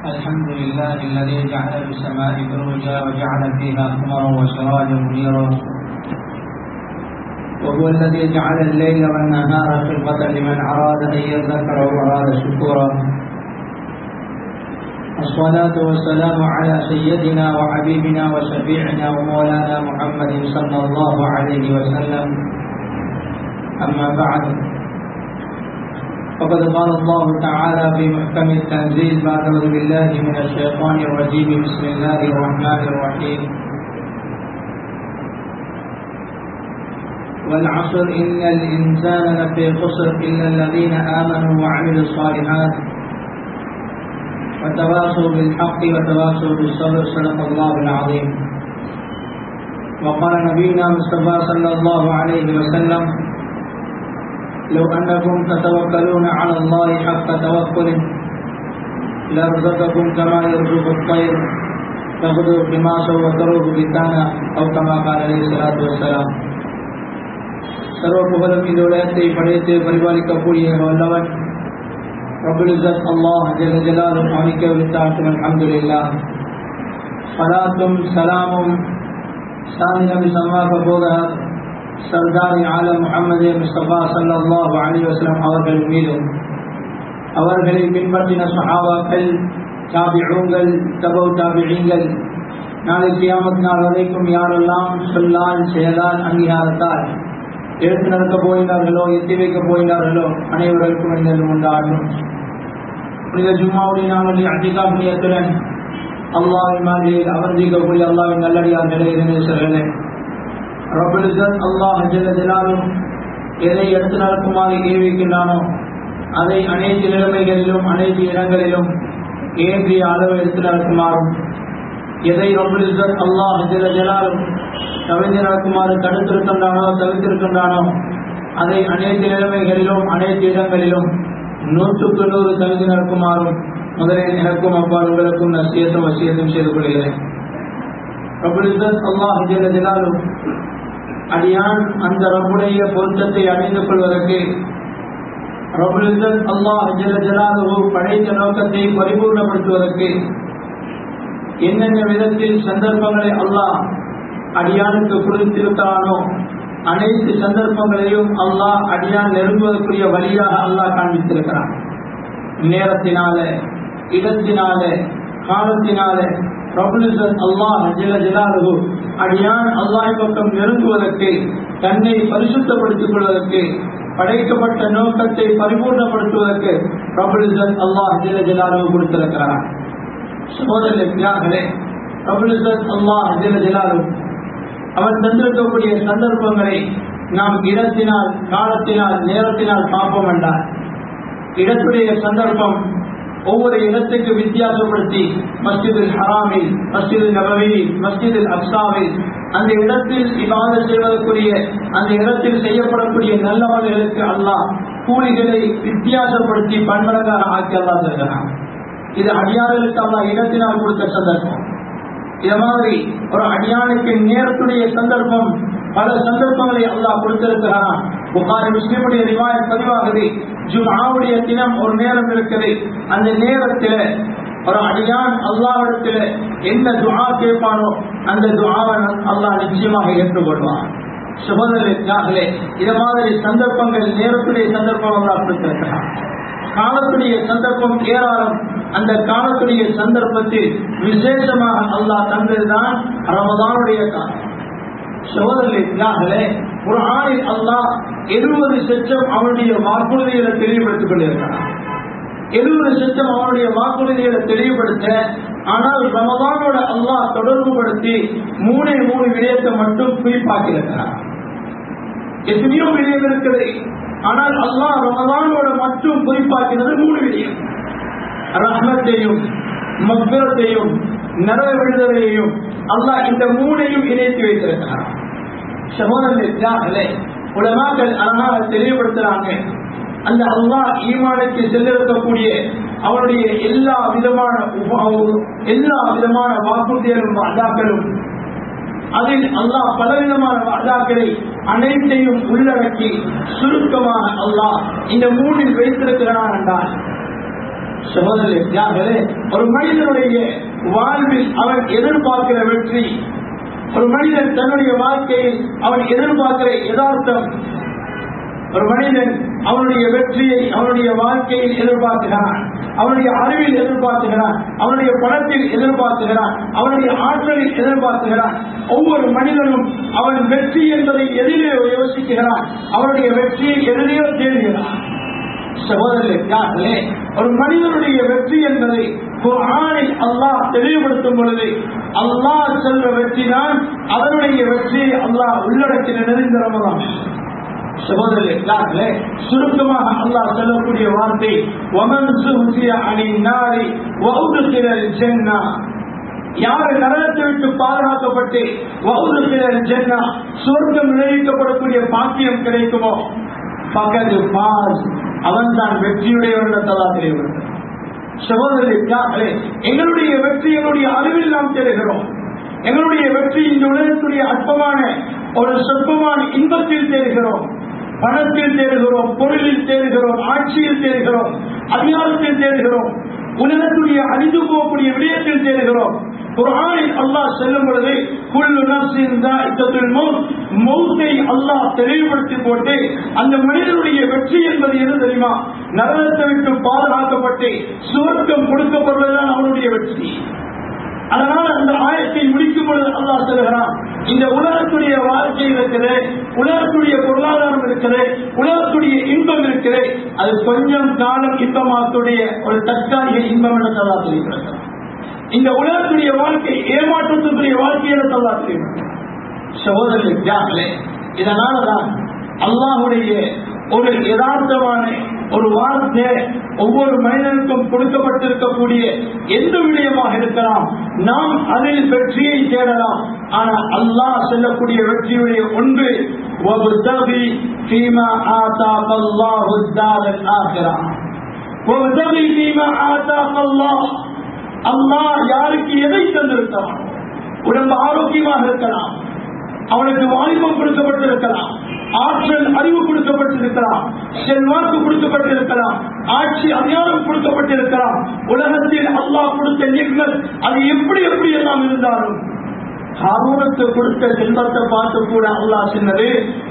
الحمد لله الذي جعل في السماء بروجا وجعل فيها قمرا وسراجا منيرا وهو الذي جعل الليل والنهار خلقة لمن أراد أن يذكر وأراد شكورا الصلاة والسلام على سيدنا وحبيبنا وشفيعنا ومولانا محمد صلى الله عليه وسلم أما بعد فقد قال الله تعالى في محكم التنزيل بعد أعوذ بالله من الشيطان الرجيم بسم الله الرحمن الرحيم والعصر إن الإنسان لفي خسر إلا الذين آمنوا وعملوا الصالحات وتواصوا بالحق وتواصوا بالصبر صدق الله العظيم وقال نبينا مصطفى صلى الله عليه وسلم لو أنكم تتوكلون على الله حق توكله لرزقكم كما يرزق الطير تغدو خماسا وتروه بتانا أو كما قال عليه الصلاة والسلام சர்வ புகழும் இந்த உலகத்தை படைத்து பரிபாலிக்கக்கூடிய வல்லவன் ரபுல் இசத் அல்லாஹ் ஜல ஜலாலும் அவனிக்க வித்தாட்டும் அல்ஹம்துலில்லா சலாத்தும் சலாமும் சாமி நபி சம்மாக போகிறார் சர்தாரி ஆலம் முகமது முஸ்தபா சல்லாஹ் அலி வஸ்லாம் அவர்கள் மீதும் அவர்களை பின்பற்றின சஹாபாக்கள் தாபிழங்கள் தபவு தாபிழங்கள் நாளை கியாமத் நாள் வரைக்கும் யாரெல்லாம் சொல்லால் செயலால் அங்கீகாரத்தால் எடுத்து நடக்க போயினார்களோ எத்தி வைக்க போயினார்களோ அனைவருக்கும் இந்த உண்டாகும் புனித ஜும்மாவுடைய நாளில் அதிகா புண்ணியத்துடன் அல்லாவின் மாதிரியில் அமர்ந்திக்கக்கூடிய அல்லாவின் நல்லடியார்களே இணைசர்களே ரபுலிசன் அல்லாஹ் ஜல்ல ஜலாலும் எதை எடுத்து நடக்குமாறு ஏவிக்கின்றானோ அதை அனைத்து நிலைமைகளிலும் அனைத்து இடங்களிலும் ஏந்திய அளவு எடுத்து நடக்குமாறும் எதை ரபுலிசன் அல்லாஹ் ஜல்ல ஜலாலும் தவிர்த்து நடக்குமாறு தடுத்திருக்கின்றானோ தவிர்த்திருக்கின்றானோ அதை அனைத்து நிலைமைகளிலும் அனைத்து இடங்களிலும் நூற்றுக்கு நூறு தகுதி நடக்குமாறும் முதலில் எனக்கும் அப்பால் உங்களுக்கும் நசியத்தும் வசியத்தும் செய்து கொள்கிறேன் அல்லாஹ் ஜலாலும் அடியான் அந்த ரப்புடைய பொருத்தத்தை அடைந்து கொள்வதற்கு ரபுலிசத் அல்லாஹ் ஜலாலு படைத்த நோக்கத்தை பரிபூர்ணப்படுத்துவதற்கு என்னென்ன விதத்தில் சந்தர்ப்பங்களை அல்லாஹ் அடியானுக்கு கொடுத்திருக்கிறானோ அனைத்து சந்தர்ப்பங்களையும் அல்லாஹ் அடியான் நெருங்குவதற்குரிய வழியாக அல்லாஹ் காண்பித்திருக்கிறான் நேரத்தினால இடத்தினால காலத்தினால பிரபுலிசன் அல்லாஹ் ஜில ஜிலாலு அடியான் அல்லாஹ் பக்கம் நெருங்குவதற்கு தன்னை பரிசுத்தப்படுத்திக் கொள்வதற்கு படைக்கப்பட்ட நோக்கத்தை பரிபூர்ணப்படுத்துவதற்கு பிரபுலிசன் அல்லாஹ் ஜில ஜிலாலு கொடுத்திருக்கிறான் சகோதரர்களே பிரபுலிசன் அல்லாஹ் ஜில ஜிலாலு அவன் தந்திருக்கக்கூடிய சந்தர்ப்பங்களை நாம் இடத்தினால் காலத்தினால் நேரத்தினால் பார்ப்போம் என்றார் இடத்துடைய சந்தர்ப்பம் ஒவ்வொரு இடத்துக்கு வித்தியாசப்படுத்தி மஸ்ஜிதில் ஹராமில் மஸ்ஜிதில் நபவியில் மஸ்ஜிதில் அப்சாவில் அந்த இடத்தில் இவாத செய்வதற்குரிய அந்த இடத்தில் செய்யப்படக்கூடிய நல்லவர்களுக்கு அல்லாஹ் கூலிகளை வித்தியாசப்படுத்தி பன்மடங்காக ஆக்கி அல்லா தருகிறான் இது அடியார்களுக்கு அல்லா இடத்தினால் கொடுத்த சந்தர்ப்பம் இது மாதிரி ஒரு அடியானுக்கு நேரத்துடைய சந்தர்ப்பம் பல சந்தர்ப்பங்களை அல்லாஹ் கொடுத்திருக்கிறான் புகாரி முஸ்லிமுடைய ரிவாய பதிவாகுது ஜுமாவுடைய தினம் ஒரு நேரம் இருக்குது அந்த நேரத்தில் ஒரு அடியான் அல்லாவிடத்தில் என்ன துவா கேட்பானோ அந்த துவாவை அல்லாஹ் நிச்சயமாக ஏற்றுக்கொள்வான் சுபதர்களே இது மாதிரி சந்தர்ப்பங்கள் நேரத்துடைய சந்தர்ப்பம் அல்லாஹ் கொடுத்திருக்கிறான் காலத்துடைய சந்தர்ப்பம் ஏராளம் அந்த காலத்துடைய சந்தர்ப்பத்தில் விசேஷமாக அல்லாஹ் தந்ததுதான் ரமதானுடைய காலம் சகோதரர்களே ஒரு ஆணில் அல்லாஹ் எழுபது சட்டம் அவனுடைய வாக்குறுதிகளை தெளிவுபடுத்திக் கொண்டிருக்கிறான் எழுபது சட்டம் அவனுடைய வாக்குறுதிகளை தெளிவுபடுத்த ஆனால் ரமதானோட அல்லாஹ் தொடர்பு படுத்தி மூணே மூணு விடயத்தை மட்டும் குறிப்பாக்கியிருக்கிறான் எத்தனையோ விடயம் இருக்குது ஆனால் அல்லாஹ் ரமதானோட மட்டும் குறிப்பாக்கினது மூணு விடயம் ரஹ்மத்தையும் மக்ரத்தையும் நரக விடுதலையையும் அல்லாஹ் இந்த மூணையும் இணைத்து வைத்திருக்கிறார் சகோதரர்களே உலமாக்கள் அழகாக தெளிவுபடுத்துறாங்க அந்த அல்லாஹ் ஈமானுக்கு செல்லிருக்கக்கூடிய அவருடைய எல்லா விதமான எல்லா விதமான வாக்குறுதிகளும் அல்லாக்களும் அதில் அல்லாஹ் பலவிதமான அல்லாக்களை அனைத்தையும் உள்ளடக்கி சுருக்கமாக அல்லாஹ் இந்த மூணில் வைத்திருக்கிறான் என்றால் சகோதரர்களே ஒரு மனிதனுடைய வாழ்வில் அவன் எதிர்பார்க்கிற வெற்றி ஒரு மனிதன் தன்னுடைய வாழ்க்கையில் அவன் எதிர்பார்க்கிற யதார்த்தம் ஒரு மனிதன் அவனுடைய வெற்றியை அவனுடைய வாழ்க்கையில் எதிர்பார்க்கிறான் அவனுடைய அறிவில் எதிர்பார்க்கிறான் அவனுடைய பணத்தில் எதிர்பார்க்கிறான் அவனுடைய ஆற்றலில் எதிர்பார்க்கிறான் ஒவ்வொரு மனிதனும் அவன் வெற்றி என்பதை எதிரே யோசிக்கிறான் அவனுடைய வெற்றியை எதிரேயோ தேடுகிறான் சகோதரர்களே ஒரு மனிதனுடைய வெற்றி என்பதை குரானில் அல்லாஹ் தெளிவுபடுத்தும் பொழுது அல்லாஹ் செல்ற வெற்றி தான் அவனுடைய வெற்றியை அல்லாஹ் உள்ளடக்கின நிரந்தரமாக சகோதரர்களே சுருக்கமாக அல்லாஹ் சொல்லக்கூடிய வார்த்தை ஒமன் சுஹிய அணி நாரி வௌதுகிரல் ஜென்னா யார் நரகத்தை விட்டு பாதுகாக்கப்பட்டு வௌதுகிரல் ஜென்னா சுவர்க்கம் விளைவிக்கப்படக்கூடிய பாக்கியம் கிடைக்குமோ பக்கத்து பாஸ் அவன் தான் வெற்றியுடையவன் தலா தெரியவன் சகோதரர்களே எங்களுடைய வெற்றி எங்களுடைய அறிவில் நாம் தேடுகிறோம் எங்களுடைய வெற்றி இந்த உலகத்துடைய அற்பமான ஒரு சொற்பமான இன்பத்தில் தேடுகிறோம் பணத்தில் தேடுகிறோம் பொருளில் தேடுகிறோம் ஆட்சியில் தேடுகிறோம் அதிகாரத்தில் தேடுகிறோம் உலகத்துடைய அழிந்து போகக்கூடிய விடயத்தில் தேடுகிறோம் குரானில் அல்லாஹ் செல்லும் பொழுது குள்ளு நப்சின் தாய்த்தத்துல் மௌத் மௌத்தை அல்லாஹ் தெளிவுபடுத்தி போட்டு அந்த மனிதனுடைய வெற்றி என்பது எது தெரியுமா நரகத்தை விட்டு பாதுகாக்கப்பட்டு சுவர்க்கம் கொடுக்கப்படுவதுதான் அவனுடைய வெற்றி அதனால் அந்த ஆயத்தை முடிக்கும் பொழுது அல்லாஹ் சொல்கிறான் இந்த உலகத்துடைய வாழ்க்கை இருக்குது உலகத்துடைய பொருளாதாரம் இருக்குது உலகத்துடைய இன்பம் இருக்குது அது கொஞ்சம் காலம் இன்பமாக்கக்கூடிய ஒரு தற்காலிக இன்பம் என்று சொல்லா சொல்லிக்கிறது இந்த உலகத்துடைய வாழ்க்கை ஏமாற்றத்துக்குரிய வாழ்க்கை என்று சொல்லா சொல்லிக்கிறது சகோதரர்களே இதனாலதான் அல்லாஹுடைய ஒரு யதார்த்தமான ஒரு வார்த்தை ஒவ்வொரு மனிதனுக்கும் கொடுக்கப்பட்டிருக்கக்கூடிய எந்த விடயமாக இருக்கலாம் நாம் அதில் வெற்றியை தேடலாம் ஆனால் அல்லாஹ் செல்லக்கூடிய வெற்றியுடைய ஒன்று وَابْتَغِ فِيمَا آتَاكَ اللَّهُ الدَّارَ الْآخِرَةَ وَابْتَغِ فِيمَا آتَاكَ اللَّهُ அல்லாஹ் யாருக்கு எதை தந்திருக்கிறான் உடம்பு ஆரோக்கியமாக இருக்கலாம் அவனுக்கு வாலிபம் கொடுக்கப்பட்டிருக்கலாம் ஆற்றல் அறிவு கொடுக்கப்பட்டிருக்கலாம் செல்வாக்கு கொடுக்கப்பட்டிருக்கலாம் ஆட்சி அதிகாரம் கொடுக்கப்பட்டிருக்கலாம் உலகத்தில் அல்லாஹ் கொடுத்த நிகழ் அது எப்படி எப்படி எல்லாம் இருந்தாலும் ஹாரூனுக்கு கொடுத்த செல்வத்தை பார்த்து கூட அல்லாஹ் சொன்னது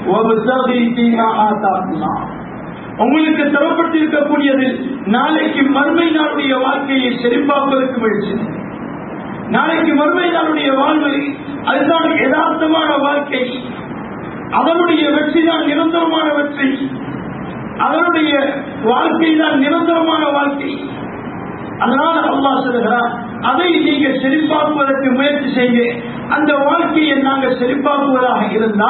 உங்களுக்கு தரப்பட்டிருக்கக்கூடியது நாளைக்கு மறுமை நாளுடைய வாழ்க்கையை செழிப்பாக்குவதற்கு முயற்சி நாளைக்கு மறுமை நாளுடைய வாழ்வு அதுதான் யதார்த்தமான வாழ்க்கை அவனுடைய வெற்றி தான் நிரந்தரமான வெற்றி அவனுடைய வாழ்க்கை தான் நிரந்தரமான வாழ்க்கை அதனால அல்லா சொல்லுகிறார் அதை நீங்க செழிப்பாக்குவதற்கு முயற்சி செய்ய அந்த வாழ்க்கையை நாங்கள் செழிப்பாக்குவதாக இருந்தா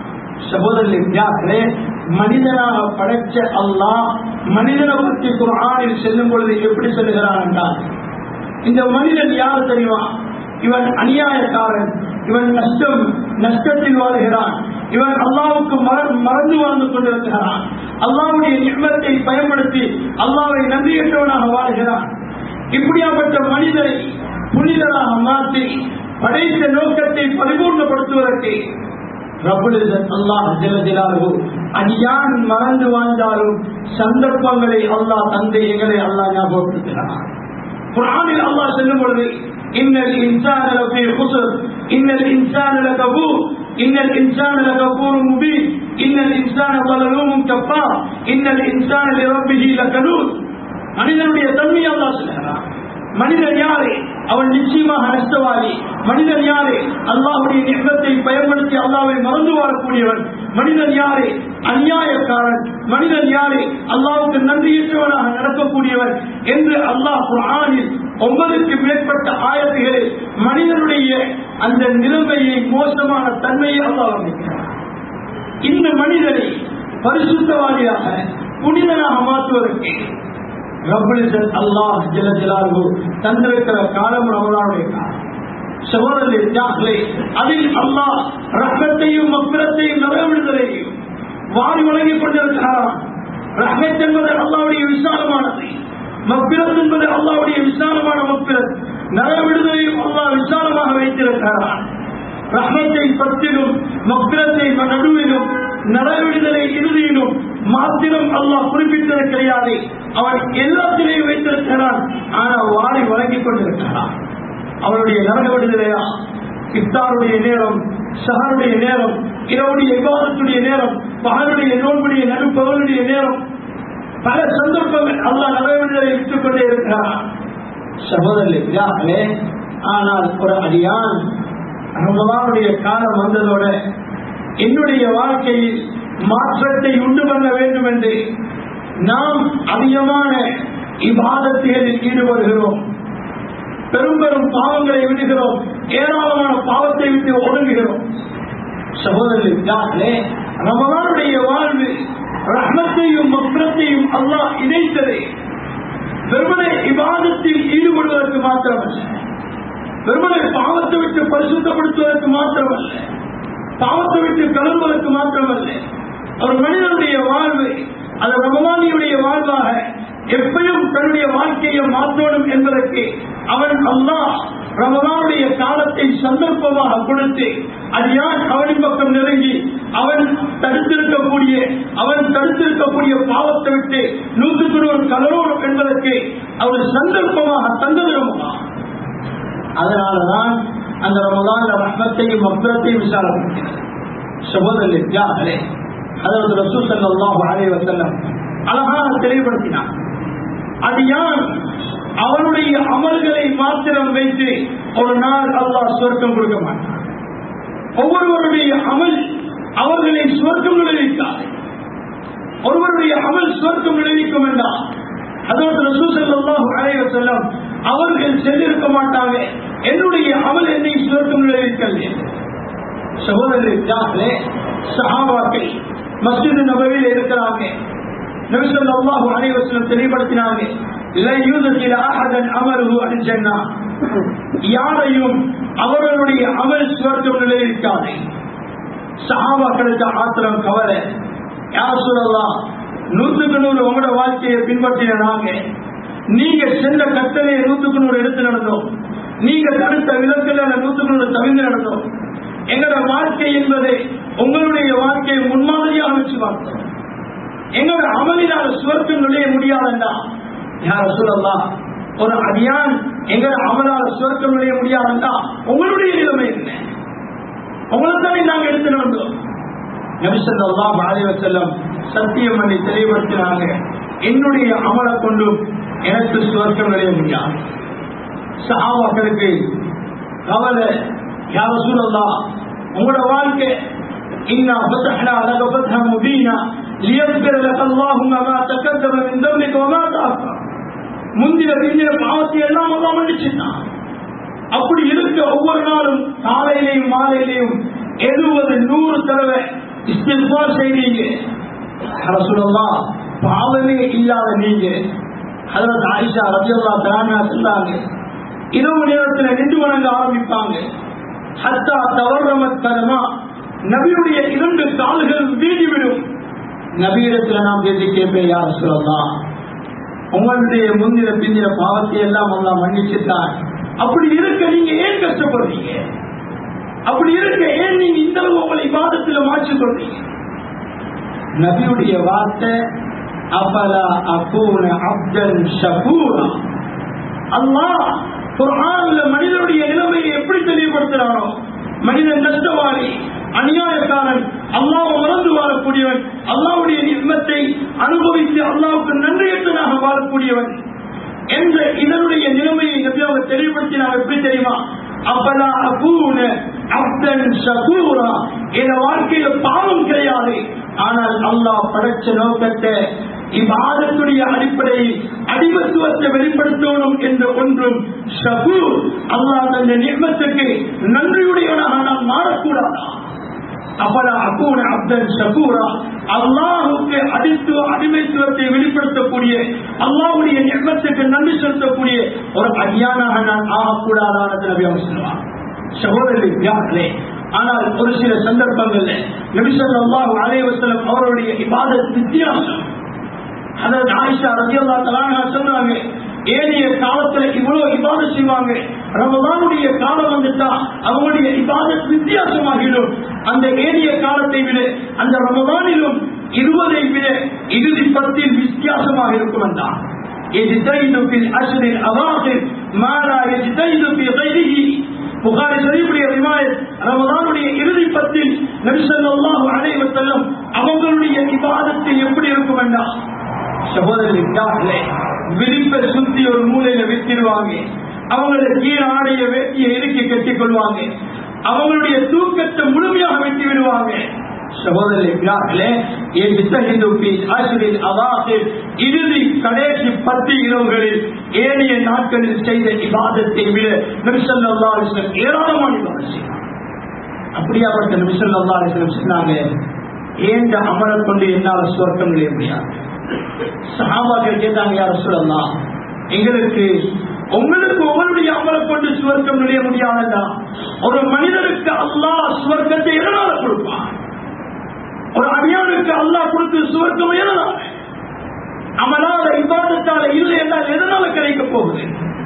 சகோதரர்களே மனிதனாக படைச்ச அல்லாஹ் மனிதனை பற்றி குரானில் செல்லும் பொழுது எப்படி சொல்லுகிறான் என்றால் இந்த மனிதன் யார் தெரியுமா இவன் அநியாயக்காரன் இவன் நஷ்டம் நஷ்டத்தில் வாழ்கிறான் இவன் அல்லாவுக்கு மறந்து வாழ்ந்து கொண்டிருக்கிறான் அல்லாவுடைய நிர்மத்தை பயன்படுத்தி அல்லாவை நம்பியற்றவனாக வாழ்கிறான் இப்படியாப்பட்ட மனிதனை புனிதனாக மாற்றி படைத்த நோக்கத்தை பரிபூர்ணப்படுத்துவதற்கு அல்லாஹ் ஜலஜலாகு அடியான் மறந்து வாழ்ந்தாலும் சந்தர்ப்பங்களை அல்லாஹ் தந்தை எங்களை அல்லாஹ் ஞாபகப்படுத்துகிறான் குரானில் அல்லாஹ் சொல்லும் பொழுது إن الإنسان لفي خسر إن الإنسان لكفور إن الإنسان لكفور مبين إن الإنسان ظلوم كفار إن الإنسان لربه لكنود மனிதனுடைய தன்மை அல்லா சொல்லுகிறான் மனிதன் யாரு அவன் நிச்சயமாக நஷ்டவாதி மனிதன் யாரு அல்லாவுடைய நிகழ்த்தை பயன்படுத்தி அல்லாவை மறந்து வாழக்கூடியவன் மனிதன் யாரு அநியாயக்காரன் மனிதன் யாரு அல்லாவுக்கு நன்றியற்றவனாக நடக்கக்கூடியவன் என்று அல்லாஹ் குரானில் ஒன்பதுக்கு மேற்பட்ட ஆயத்துகளில் மனிதனுடைய அந்த நிலைமையை மோசமான தன்மையை அல்லாஹ் வர்ணிக்கிறார் இந்த மனிதனை பரிசுத்தவாதியாக புனிதனாக மாற்றுவதற்கு ரபுலிசன் அல்லாஹ் ஜல ஜலாலு தந்திருக்கிற காலம் ரமலானுடைய காலம் சகோதரர்களே அதில் அல்லாஹ் ரஹத்தையும் மப்பிரத்தையும் நிறைவிடுதலையும் வாரி வழங்கிக் கொண்டிருக்கிறான் ரஹத் என்பது அல்லாவுடைய விசாலமானது மப்பிரத் என்பது அல்லாவுடைய விசாலமான மப்பிரத் நரவிடுதலையும் அல்லாஹ் விசாலமாக வைத்திருக்கிறான் ரஹத்தை பத்திலும் மப்பிரத்தை நடுவிலும் நரவிடுதலை இறுதியிலும் மாத்திரம் அல்லாஹ் குறிப்பிட்டது கிடையாது அவன் எல்லாத்திலையும் வைத்திருக்கிறான் ஆனா வாரி வழங்கிக் கொண்டிருக்கிறான் அவனுடைய நரக விடுதலையா இஃப்தாருடைய நேரம் சஹருடைய நேரம் இரவுடைய விவாதத்துடைய நேரம் பகலுடைய நோன்புடைய நடுப்பவனுடைய நேரம் பல சந்தர்ப்பங்கள் அல்லாஹ் நரக விடுதலை விட்டுக் கொண்டே இருக்கிறான் சகோதரர்களே ஆனால் ஒரு அடியான் ரமலானுடைய காலம் வந்ததோட என்னுடைய வாழ்க்கையில் மாற்றத்தை உண்டு பண்ண வேண்டும் என்று நாம் அதிகமான இவ்வாதத்துகளில் ஈடுபடுகிறோம் பெரும் பெரும் பாவங்களை விடுகிறோம் ஏராளமான பாவத்தை விட்டு ஒடுங்குகிறோம் சகோதரர்களே ரமலானுடைய வாழ்வு ரஹ்மத்தையும் மக்ரத்தையும் அல்லாஹ் இணைத்தது வெறுமனை இவாதத்தில் ஈடுபடுவதற்கு மாத்திரமல்ல வெறுமனை பாவத்தை விட்டு பரிசுத்தப்படுத்துவதற்கு மாத்திரமல்ல பாவத்தை விட்டு கலம்புவதற்கு மாத்திரமல்ல ஒரு மனிதனுடைய வாழ்வு அது ரமமானியுடைய வாழ்வாக எப்பயும் தன்னுடைய வாழ்க்கையை மாற்றணும் என்பதற்கு அவன் அல்லாஹ் ரமலானுடைய காலத்தை சந்தர்ப்பமாக கொடுத்து அது யார் அவனின் பக்கம் நெருங்கி அவன் தடுத்திருக்கக்கூடிய அவன் தடுத்திருக்கக்கூடிய பாவத்தை விட்டு நூற்றுக்கு நூறு கலரோடும் என்பதற்கு அவர் சந்தர்ப்பமாக தந்ததுமா அதனாலதான் அந்த ரமலான் ரஹ்மத்தையும் மக்ரத்தையும் விசாரப்படுத்தினார் சகோதரர்களே அதாவது ரசூல் சல்லாஹு அலைஹி வஸல்லம் அழகாக தெளிவுபடுத்தினார் அது யார் அவனுடைய அமல்களை மாத்திரம் வைத்து ஒரு நாள் அல்லாஹ் சொர்க்கம் கொடுக்க மாட்டான் ஒவ்வொருவருடைய அமல் அவர்களை சொர்க்கம் விளைவிக்காது ஒருவருடைய அமல் சொர்க்கம் விளைவிக்கும் என்றால் அதோடு ரசூசல்லாஹு அலைஹி வஸல்லம் அவர்கள் சென்றிருக்க மாட்டாங்க என்னுடைய அமல் என்னை சொர்க்கம் விளைவிக்கவில்லை சகோதரர்களே சஹாபாக்கள் மஸ்ஜித் நபவியில் இருக்கிறாங்க நபிசல் அல்லாஹு அனைவசனம் தெளிவுபடுத்தினாங்க யாரையும் அவர்களுடைய அமல் சுவர்க்கம் நிலையிருக்காது சஹாபாக்களுக்கு ஆத்திரம் கவலை யார் சொல்லலாம் நூற்றுக்கு நூறு உங்களோட வாழ்க்கையை பின்பற்றின நாங்க நீங்க சென்ற கட்டளையை நூற்றுக்கு நூறு எடுத்து நடந்தோம் நீங்க தடுத்த விலங்குல நூற்றுக்கு நூறு தவிர்த்து நடந்தோம் எங்களோட வாழ்க்கை என்பதை உங்களுடைய வாழ்க்கையை முன்மாதிரியாக வச்சு பார்த்தோம் எங்களோட அமலினால் சுவர்க்கம் நுழைய முடியாதண்டா யார சொல்லலாம் ஒரு அடியான் எங்களோட அமலால சுவர்க்கம் நுழைய முடியாதண்டா உங்களுடைய நிலைமை என்ன உங்களை தானே நாங்க எடுத்து நடந்தோம் நபிசல்லா பாலிவ செல்லம் சத்தியம் பண்ணி தெளிவுபடுத்தினாங்க என்னுடைய அமலை கொண்டும் எனக்கு சுவர்க்கம் நுழைய முடியாது சஹாபாக்களுக்கு கவலை யார சொல்லலாம் உங்களோட வாழ்க்கை إنا فتحنا لك فتحا مبينا ليغفر لك اللهم ما تقدم من ذنبك وما تأخر முந்தின பிந்தின பாவத்தை எல்லாம் அல்லா மன்னிச்சுட்டான் அப்படி இருக்க ஒவ்வொரு நாளும் காலையிலையும் மாலையிலையும் எழுபது நூறு தடவை இஸ்திஃபார் செய்றீங்க சொல்லலாம் பாவமே இல்லாத நீங்க அதற்கு ஆயிஷா ரஜியல்லா தரானா சொன்னாங்க இரவு நேரத்தில் நின்று வணங்க ஆரம்பிப்பாங்க ஹத்தா தவறமத் கதமா நபியுடைய இரண்டு கால்கள் வீடிவிடும் நபியிடத்துல நாம் பேசி கேட்பேன் யார் சொல்லலாம் உங்களுடைய முந்தின பிந்தின பாவத்தை எல்லாம் அல்லா மன்னிச்சுட்டான் அப்படி இருக்க நீங்க ஏன் கஷ்டப்படுறீங்க அப்படி இருக்க ஏன் நீங்க இந்த அளவு உங்களை விவாதத்துல மாற்றி சொல்றீங்க நபியுடைய வார்த்தை அபலா அபூன அப்தன் ஷபூரா அல்லாஹ் குர்ஆன்ல மனிதனுடைய நிலைமையை எப்படி தெளிவுபடுத்துறானோ மனிதன் நஷ்டவாளி அநியாயக்காரன் அல்லாஹ் மறந்து வாழக்கூடியவன் அல்லாவுடைய நிர்மத்தை அனுபவித்து அல்லாவுக்கு நன்றியற்றனாக வாழக்கூடியவன் என்ற இதனுடைய நிலைமையை நபியாக தெளிவுபடுத்தினார் எப்படி தெரியுமா அப்பலா அபூன அப்தன் ஷகூரா என் வாழ்க்கையில பாவம் கிடையாது ஆனால் அல்லாஹ் படைச்ச நோக்கத்தை இவ்வாதத்துடைய அடிப்படையில் அடிமத்துவத்தை வெளிப்படுத்தணும் என்ற ஒன்றும் ஷபூர் அல்லாஹ் தந்த நிர்மத்துக்கு நன்றியுடையவனாக நாம் மாறக்கூடாதா அப்பலா அக்கூன அப்தன் ஷபூரா அல்லாஹுக்கு அடித்துவ அடிமைத்துவத்தை வெளிப்படுத்தக்கூடிய அல்லாஹுடைய நிர்மத்துக்கு நன்றி செலுத்தக்கூடிய ஒரு அடியானாக நான் ஆகக்கூடாதான நபி அவர் சொல்லுவார் சகோதரர்களே ஆனால் ஒரு சில சந்தர்ப்பங்கள்ல நபிசல்லாஹு அலைவசலம் அவருடைய இபாதத் வித்தியாசம் அதாவது ஆயிஷா ரஜியல்லா தலானா சொல்றாங்க ஏனைய காலத்துல இவ்வளவு இபாதத் செய்வாங்க ரமதானுடைய காலம் வந்துட்டா அவங்களுடைய இபாதத் வித்தியாசமாகிடும் அந்த ஏனைய காலத்தை விட அந்த ரமதானிலும் இருபதை விட இறுதி பத்தில் வித்தியாசமாக இருக்கும் என்றான் يجتهد في العشر الأواخر ما لا يجتهد في غيره புகாரி ஷரீஃபுடைய ரிவாயத் ரமதானுடைய இறுதி பத்தில் நபி ஸல்லல்லாஹு அலைஹி வஸல்லம் அவங்களுடைய இபாதத்தை எப்படி இருக்கும் என்றால் சகோதரர்களே விரிப்பை சுத்தி ஒரு மூலையில வித்திருவாங்க அவங்களோட கீழ ஆடைய வேட்டியை இறுக்கி கட்டிக் கொள்வாங்க அவங்களுடைய தூக்கத்தை முழுமையாக வெட்டி விடுவாங்க சகோதரர்களே இறுதி கடைசி பத்து இரவுகளில் ஏனைய நாட்களில் செய்த இபாதத்தை விட நபிசல்லா அலிஸ்லம் ஏராளமான இபாதம் செய்தார் அப்படியாப்பட்ட நபிசல்லா அலிஸ்லம் சொன்னாங்க ஏந்த அமலை கொண்டு என்னால் சுவர்க்கம் நுழைய முடியாது சஹாபாக்கள் கேட்டாங்க யார சொல்லலாம் எங்களுக்கு உங்களுக்கு உங்களுடைய அமலை கொண்டு சுவர்க்கம் நுழைய முடியாதுன்னா ஒரு மனிதனுக்கு அல்லாஹ் சுவர்க்கத்தை எதனால கொடுப்பான் ஒரு அடியானுக்கு அல்லாஹ் கொடுத்து சுவர்க்கம் எதனால அமலாத இபாதத்தால இல்லை என்றால் எதனால கிடைக்க போகுது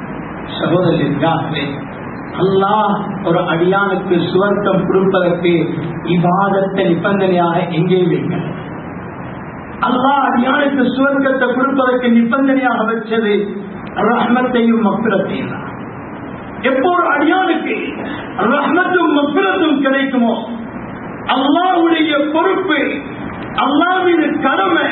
சகோதரர்களே அல்லாஹ் ஒரு அடியானுக்கு சுவர்க்கம் கொடுப்பதற்கு இபாதத்தை நிபந்தனையாக எங்கே வைக்கிறது அல்லாஹ் அடியானுக்கு சுவர்க்கத்தை கொடுப்பதற்கு நிபந்தனையாக வச்சது ரஹ்மத்தையும் மப்பிரத்தையும் எப்போ ஒரு அடியானுக்கு ரஹ்மத்தும் மப்பிரத்தும் கிடைக்குமோ அல்லாவுடைய பொறுப்பு அல்லாவின் கடமை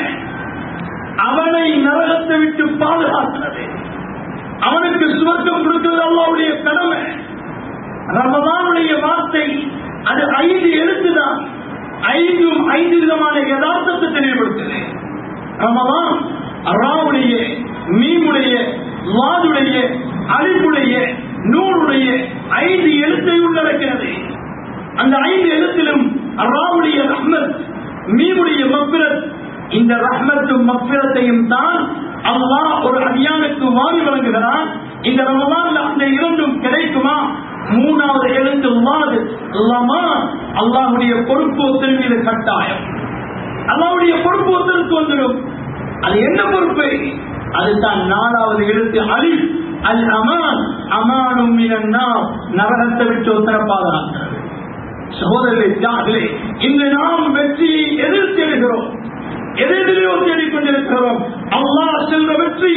அவனை நரகத்தை விட்டு பாதுகாக்கிறது அவனுக்கு சுவர்க்கம் கொடுக்கிறது அல்லாவுடைய கடமை ரமதானுடைய வார்த்தை அது ஐந்து எழுத்துதான் ஐந்தும் ஐந்து விதமான யதார்த்தத்தை தெளிவுபடுத்துது ரமதான் அராவுடைய மீமுடைய வாதுடைய அழிப்புடைய நூலுடைய ஐந்து எழுத்தை உள்ளடக்கிறது அந்த ஐந்து எழுத்திலும் அராவுடைய ரஹ்மத் மீனுடைய மப்பிரத் இந்த ரஹ்மத்தும் மப்பிரத்தையும் தான் அல்லாஹ் ஒரு அடியானுக்கு வாங்கி வழங்குகிறான் இந்த ரமதான்ல அந்த இரண்டும் கிடைக்குமா மூணாவது எழுத்து உமாது அல்லாமா அல்லாஹுடைய பொறுப்பு ஒத்தல் மீது கட்டாயம் அல்லாவுடைய பொறுப்பு ஒத்தலுக்கு வந்துடும் அது என்ன பொறுப்பு அதுதான் நாலாவது எழுத்து அலி அல் அமான் அமானும் நரகத்தை விட்டு உத்தரப்பாதாக்கிறது சகோதரர்களே இன்று நாம் வெற்றியை எதிர் தேடுகிறோம் எதிரிலையோ தேடிக்கொண்டிருக்கிறோம் அல்லாஹ் செல்ற வெற்றி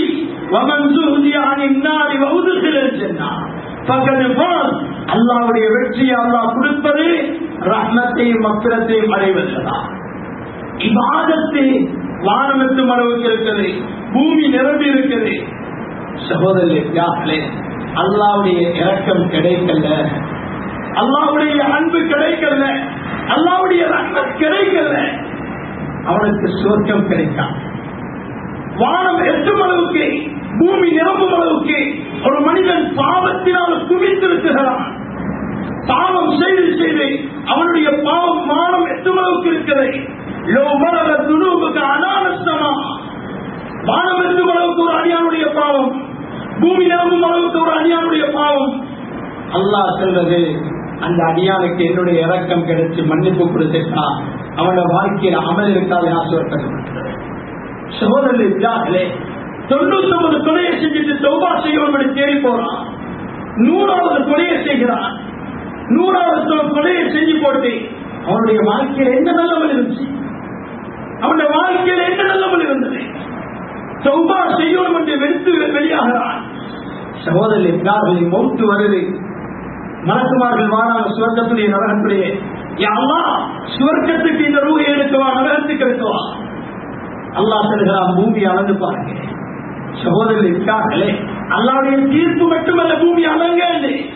அல்லாவுடைய வெற்றியை அல்லாஹ் கொடுப்பது ரஹ்மத்தையும் மக்கிரத்தையும் அடைவதுதான் இவாதத்தை வானம் எட்டும் அளவுக்கு இருக்கிறது பூமி நிரம்பி இருக்கிறது சகோதரர்களே அல்லாவுடைய இறக்கம் கிடைக்கல அல்லாவுடைய அன்பு கிடைக்கல அல்லாவுடைய ரஹ்மத் கிடைக்கல அவனுக்கு சுவர்க்கம் கிடைக்காது வானம் எட்டும் அளவுக்கு பூமி நிரம்பும் அளவுக்கு ஒரு மனிதன் பாவத்தினால் குவித்திருக்கிறான் பாவம் செய்து செய்து அவனுடைய பாவம் மானம் எட்டும் அளவுக்கு இருக்கிறது துணுவுக்கு அனானஸ்தமா வானம் எட்டும் அளவுக்கு ஒரு அடியானுடைய பாவம் பூமி நிரம்பும் அளவுக்கு ஒரு அடியானுடைய பாவம் அல்லாஹ் சொல்றது அந்த அடியானுக்கு என்னுடைய இறக்கம் கிடைச்சு மன்னிப்பு கொடுத்துட்டா அவனோட வாழ்க்கையில அமல் இருக்காது நான் சொல்றது சகோதரர்களே தொண்ணூத்தி ஒன்பது கொலையை செஞ்சுட்டு தொம்பா செய்யணும் தேடி போறான் நூறாவது கொலையை செய்கிறான் நூறாவது கொலையை செஞ்சு போட்டு அவனுடைய வாழ்க்கையில என்ன நல்லவன் இருந்துச்சு அவனுடைய வாழ்க்கையில என்ன நல்லவன் இருந்தது தொம்பா செய்யணும் என்று வெறுத்து வெளியாகிறான் சகோதரர்கள் மௌத்து வருது மலக்குமார்கள் வாரான சுவர்க்கத்துடைய நரகத்துடைய யாவா சுவர்க்கத்துக்கு இந்த ரூகை எடுக்கவா நரகத்துக்கு எடுக்கவா அல்லா சொல்கிறான் பூமி அளந்து பாருங்க சகோதரர்கள் இருக்கார்களே அல்லாவுடைய தீர்ப்பு மட்டுமல்ல பூமி அளங்க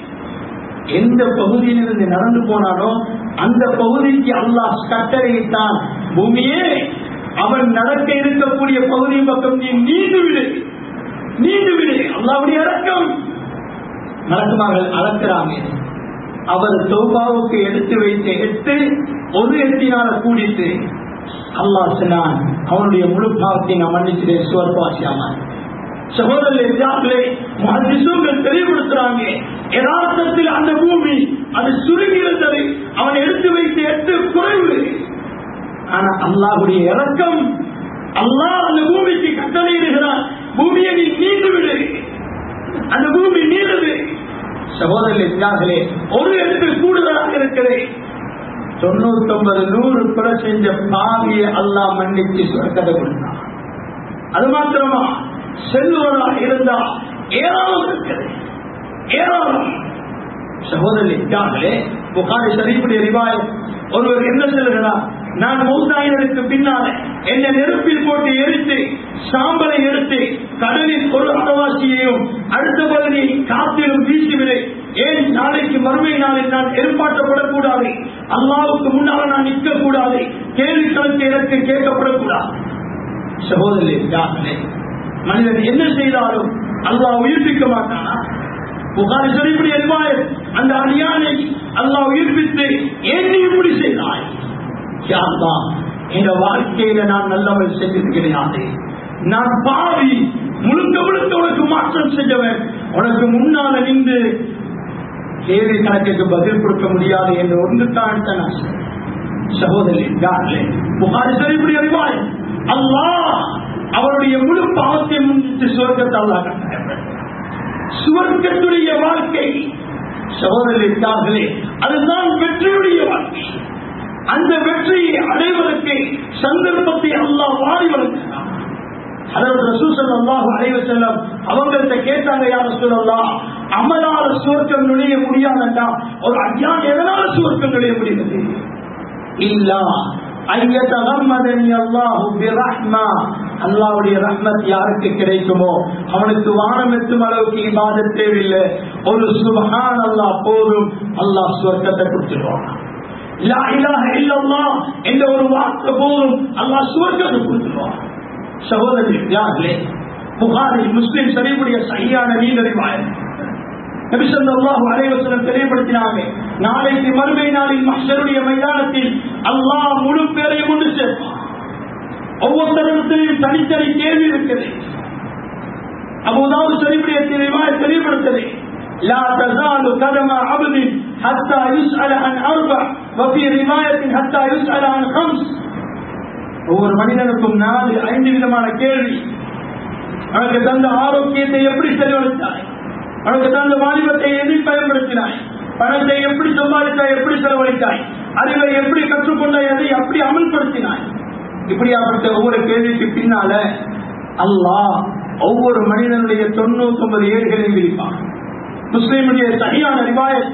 எந்த பகுதியிலிருந்து நடந்து போனாலும் அந்த பகுதிக்கு அல்லாஹ் கட்டளையிட்டான் பூமியே அவன் நடக்க இருக்கக்கூடிய பகுதி பக்கம் நீ நீண்டு விடு நீண்டு விடு அல்லாவுடைய இறக்கம் மலக்குமார்கள் அளக்கிறாங்க அவர் சௌபாவுக்கு எடுத்து வைத்து எட்டு ஒரு எட்டினால கூடிட்டு அல்லாஹ் சொன்னான் அவனுடைய முழு பாவத்தை நான் மன்னிச்சிட்டேன் சுவர்பாசியாம சகோதரர்களே மகதிசுங்கள் தெளிவுபடுத்துறாங்க யதார்த்தத்தில் அந்த பூமி அது சுருங்கி இருந்தது அவன் எடுத்து வைத்து எட்டு குறைவு ஆனா அல்லாஹுடைய இறக்கம் அல்லாஹ் அந்த பூமிக்கு கட்டளையிடுகிறான் பூமியை நீ நீண்டு விடு அந்த பூமி நீண்டது சகோதரர்களே ஒரு இடத்தில் கூடுதலாக இருக்கிறது தொண்ணூத்தி ஒன்பது நூறு கொலை செஞ்ச பாவியை அல்லாஹ் மன்னிச்சு சொர்க்கத்தை கொடுத்தான் அது மாத்திரமா செல்வரா இருந்தா ஏராளம் இருக்குது ஏராளம் சகோதரி இருக்காங்களே புகாரி ஷரீஃபுடைய ரிவாய் ஒருவர் என்ன சொல்லுகிறார் நான் மூத்தாயினருக்கு பின்னாலே என்னை நெருப்பில் போட்டு எரித்து சாம்பலை எடுத்து கடலில் ஒரு அறவாசியையும் அடுத்த பகுதியை காத்திலும் வீசிவிடு ஏன் நாளைக்கு மறுமை நாளில் நான் எதிர்பார்க்கப்படக்கூடாது அல்லாவுக்கு முன்னால் நான் நிற்க கூடாது கேள்வி கணக்கு எனக்கு கேட்கப்படக்கூடாது சகோதரி யார்களே மனிதன் என்ன செய்தாலும் அல்லாஹ் உயிர்ப்பிக்க மாட்டானா புகாரி சொல்லிப்படி அறிவாய் அந்த அடியானை அல்லாஹ் உயிர்ப்பித்து ஏன் நீ இப்படி செய்தாய் யார்தான் இந்த வாழ்க்கையில நான் நல்லவன் செஞ்சது கிடையாது நான் பாவி முழுக்க முழுக்க உனக்கு மாற்றம் செஞ்சவன் உனக்கு முன்னால நின்று கேள்வி கணக்குக்கு பதில் கொடுக்க முடியாது என்று ஒன்று தான் நான் சகோதரி யார்களே புகாரி சொல்லிப்படி அறிவாய் அல்லாஹ் அவருடைய முழு பாவத்தை முன்னிட்டு சுவர்க்கத்தை அல்லாஹ் கட்டாயப்படுத்த சுவர்க்கத்துடைய வாழ்க்கை சகோதரித்தார்களே அதுதான் வெற்றியுடைய வாழ்க்கை அந்த வெற்றியை அடைவதற்கு சந்தர்ப்பத்தை அல்லாஹ் வாரி வளர்க்கிறான் அதாவது ரசூசல் அல்லாஹ் அடைவ செல்லம் அவங்கள்ட்ட கேட்டாங்க யார சொல்லலாம் அமலால சுவர்க்கம் நுழைய முடியாதா ஒரு அஞ்ஞான் எதனால சுவர்க்கம் நுழைய முடிகிறது இல்லா அல்லாவுடைய ரஹ்மத் யாருக்கு கிடைக்குமோ அவனுக்கு வானம் எத்தும் அளவுக்கு இபாத தேவையில்லை ஒரு சுபகான் அல்லா போதும் அல்லாஹ் சுவர்க்கத்தை கொடுத்துருவான் என்ற ஒரு வார்த்தை போதும் அல்லாஹ் சுவர்க்கத்தை கொடுத்துருவான் சகோதரி யார்களே புகாரி முஸ்லிம் சரிவுடைய சரியான நீண்டறிவாய் நபிசல்லாஹு அலைவசனம் தெளிவுபடுத்தினாங்க நாளைக்கு மறுமை நாளில் மஷருடைய மைதானத்தில் அல்லாஹ் முழு பேரை கொண்டு சேர்ப்பான் ஒவ்வொருத்தரிடத்திலையும் தனித்தனி கேள்வி இருக்குது அப்போதாவது சரிபுடைய தெளிவாக தெளிவுபடுத்தது لا تزال قدم عبد حتى يسأل عن أربع وفي رواية حتى يسأل عن خمس ஒவ்வொரு மனிதனுக்கும் நாலு ஐந்து விதமான கேள்வி அவனுக்கு தந்த ஆரோக்கியத்தை எப்படி செலவழித்தாய் அவனுக்கு தந்த வாலிபத்தை எதில் பயன்படுத்தினாய் பணத்தை எப்படி சம்பாதித்தாய் எப்படி செலவழித்தாய் அறிவை எப்படி கற்றுக்கொண்டாய் அதை எப்படி அமல்படுத்தினாய் இப்படியாப்பட்ட ஒவ்வொரு கேள்விக்கு பின்னால அல்லாஹ் ஒவ்வொரு மனிதனுடைய தொண்ணூத்தி ஒன்பது ஏடுகளையும் விரிப்பான் முஸ்லீமுடைய சரியான ரிவாயத்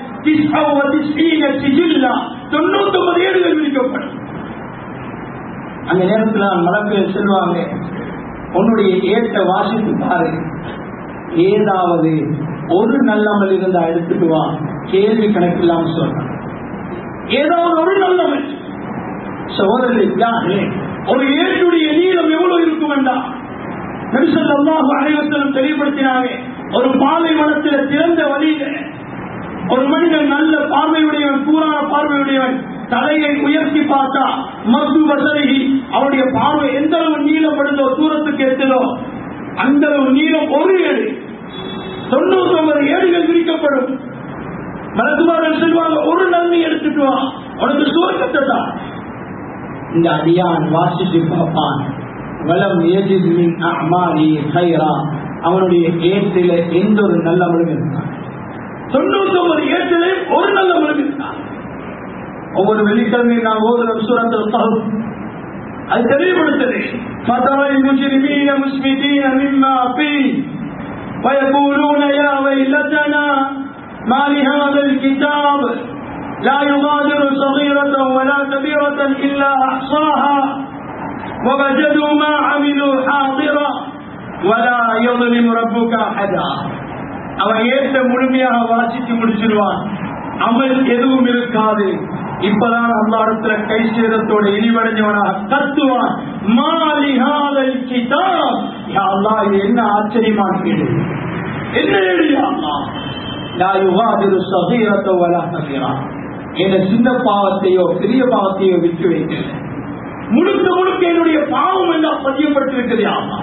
தொண்ணூத்தி ஒன்பது ஏடுகள் விரிக்கப்படும் அந்த நேரத்தில் மலக்கள் செல்வாங்க உன்னுடைய ஏட்ட வாசித்து பாரு ஏதாவது ஒரு நல்லமல் இருந்தா எடுத்துட்டு வா கேள்வி கணக்கில்லாம சொல்றான் ஏதாவது ஒரு நல்லமல் சகோதரர்களே ஒரு ஏட்டுடைய நீளம் எவ்வளவு இருக்கும் வேண்டாம் நெரிசல்லாஹு அனைவரும் தெளிவுபடுத்தினாங்க ஒரு பாலைவனத்தில் திறந்த வழியில ஒரு மனிதன் நல்ல பார்வையுடையவன் கூறான பார்வையுடையவன் தலையை உயர்த்தி பார்த்தா மது வசதி அவருடைய பார்வை எந்த அளவு நீளம் படுதோ தூரத்துக்கு எத்ததோ அந்த அளவு நீளம் ஒரு ஏழு தொண்ணூத்தி ஒன்பது ஏடுகள் விரிக்கப்படும் மலக்குமாரன் செல்வாங்க ஒரு நன்மை எடுத்துட்டு வா உனக்கு சுவர்க்கத்தை தான் இந்த அடியான் வாசித்து பார்ப்பான் வலம் ஏஜித் மின் அமாலி ஹைரா அவனுடைய ஏற்றில எந்த ஒரு நல்ல மருங்க இருந்தான் தொண்ணூத்தி ஒன்பது ஏற்றிலையும் ஒரு நல்ல மருங்க இருந்தான் ஒவ்வொரு வெள்ளிக்கிழமையும் நான் ஓதுற சூரத்தில் தகும் அது தெளிவுபடுத்தது فترى المجرمين مسبدين مما فيه ويقولون يا ويلتنا ما لهذا الكتاب لا يغادر صغيرة ولا كبيرة إلا أحصاها ووجدوا ما عملوا حاضرا ولا يظلم ربك أحدا அவன் ஏற்ற முழுமையாக வாசித்து முடிச்சிருவான் அமல் எதுவும் இருக்காது இப்பதான் அல்லாடத்துல கை சேதத்தோட இழிவடைஞ்சவனாக கத்துவான் மாலிஹாலை கிதாப் யா அல்லாஹ் இது என்ன ஆச்சரியமான கேள்வி என்ன எழுதியா அல்லாஹ் லா யுகாதிரு சகீரத்தோ வலா சகீரா என்ற சின்ன பாவத்தையோ பெரிய பாவத்தையோ விட்டு வைக்கல முழுக்க முழுக்க என்னுடைய பாவம் எல்லாம் பதியப்பட்டிருக்கிறது ஆமா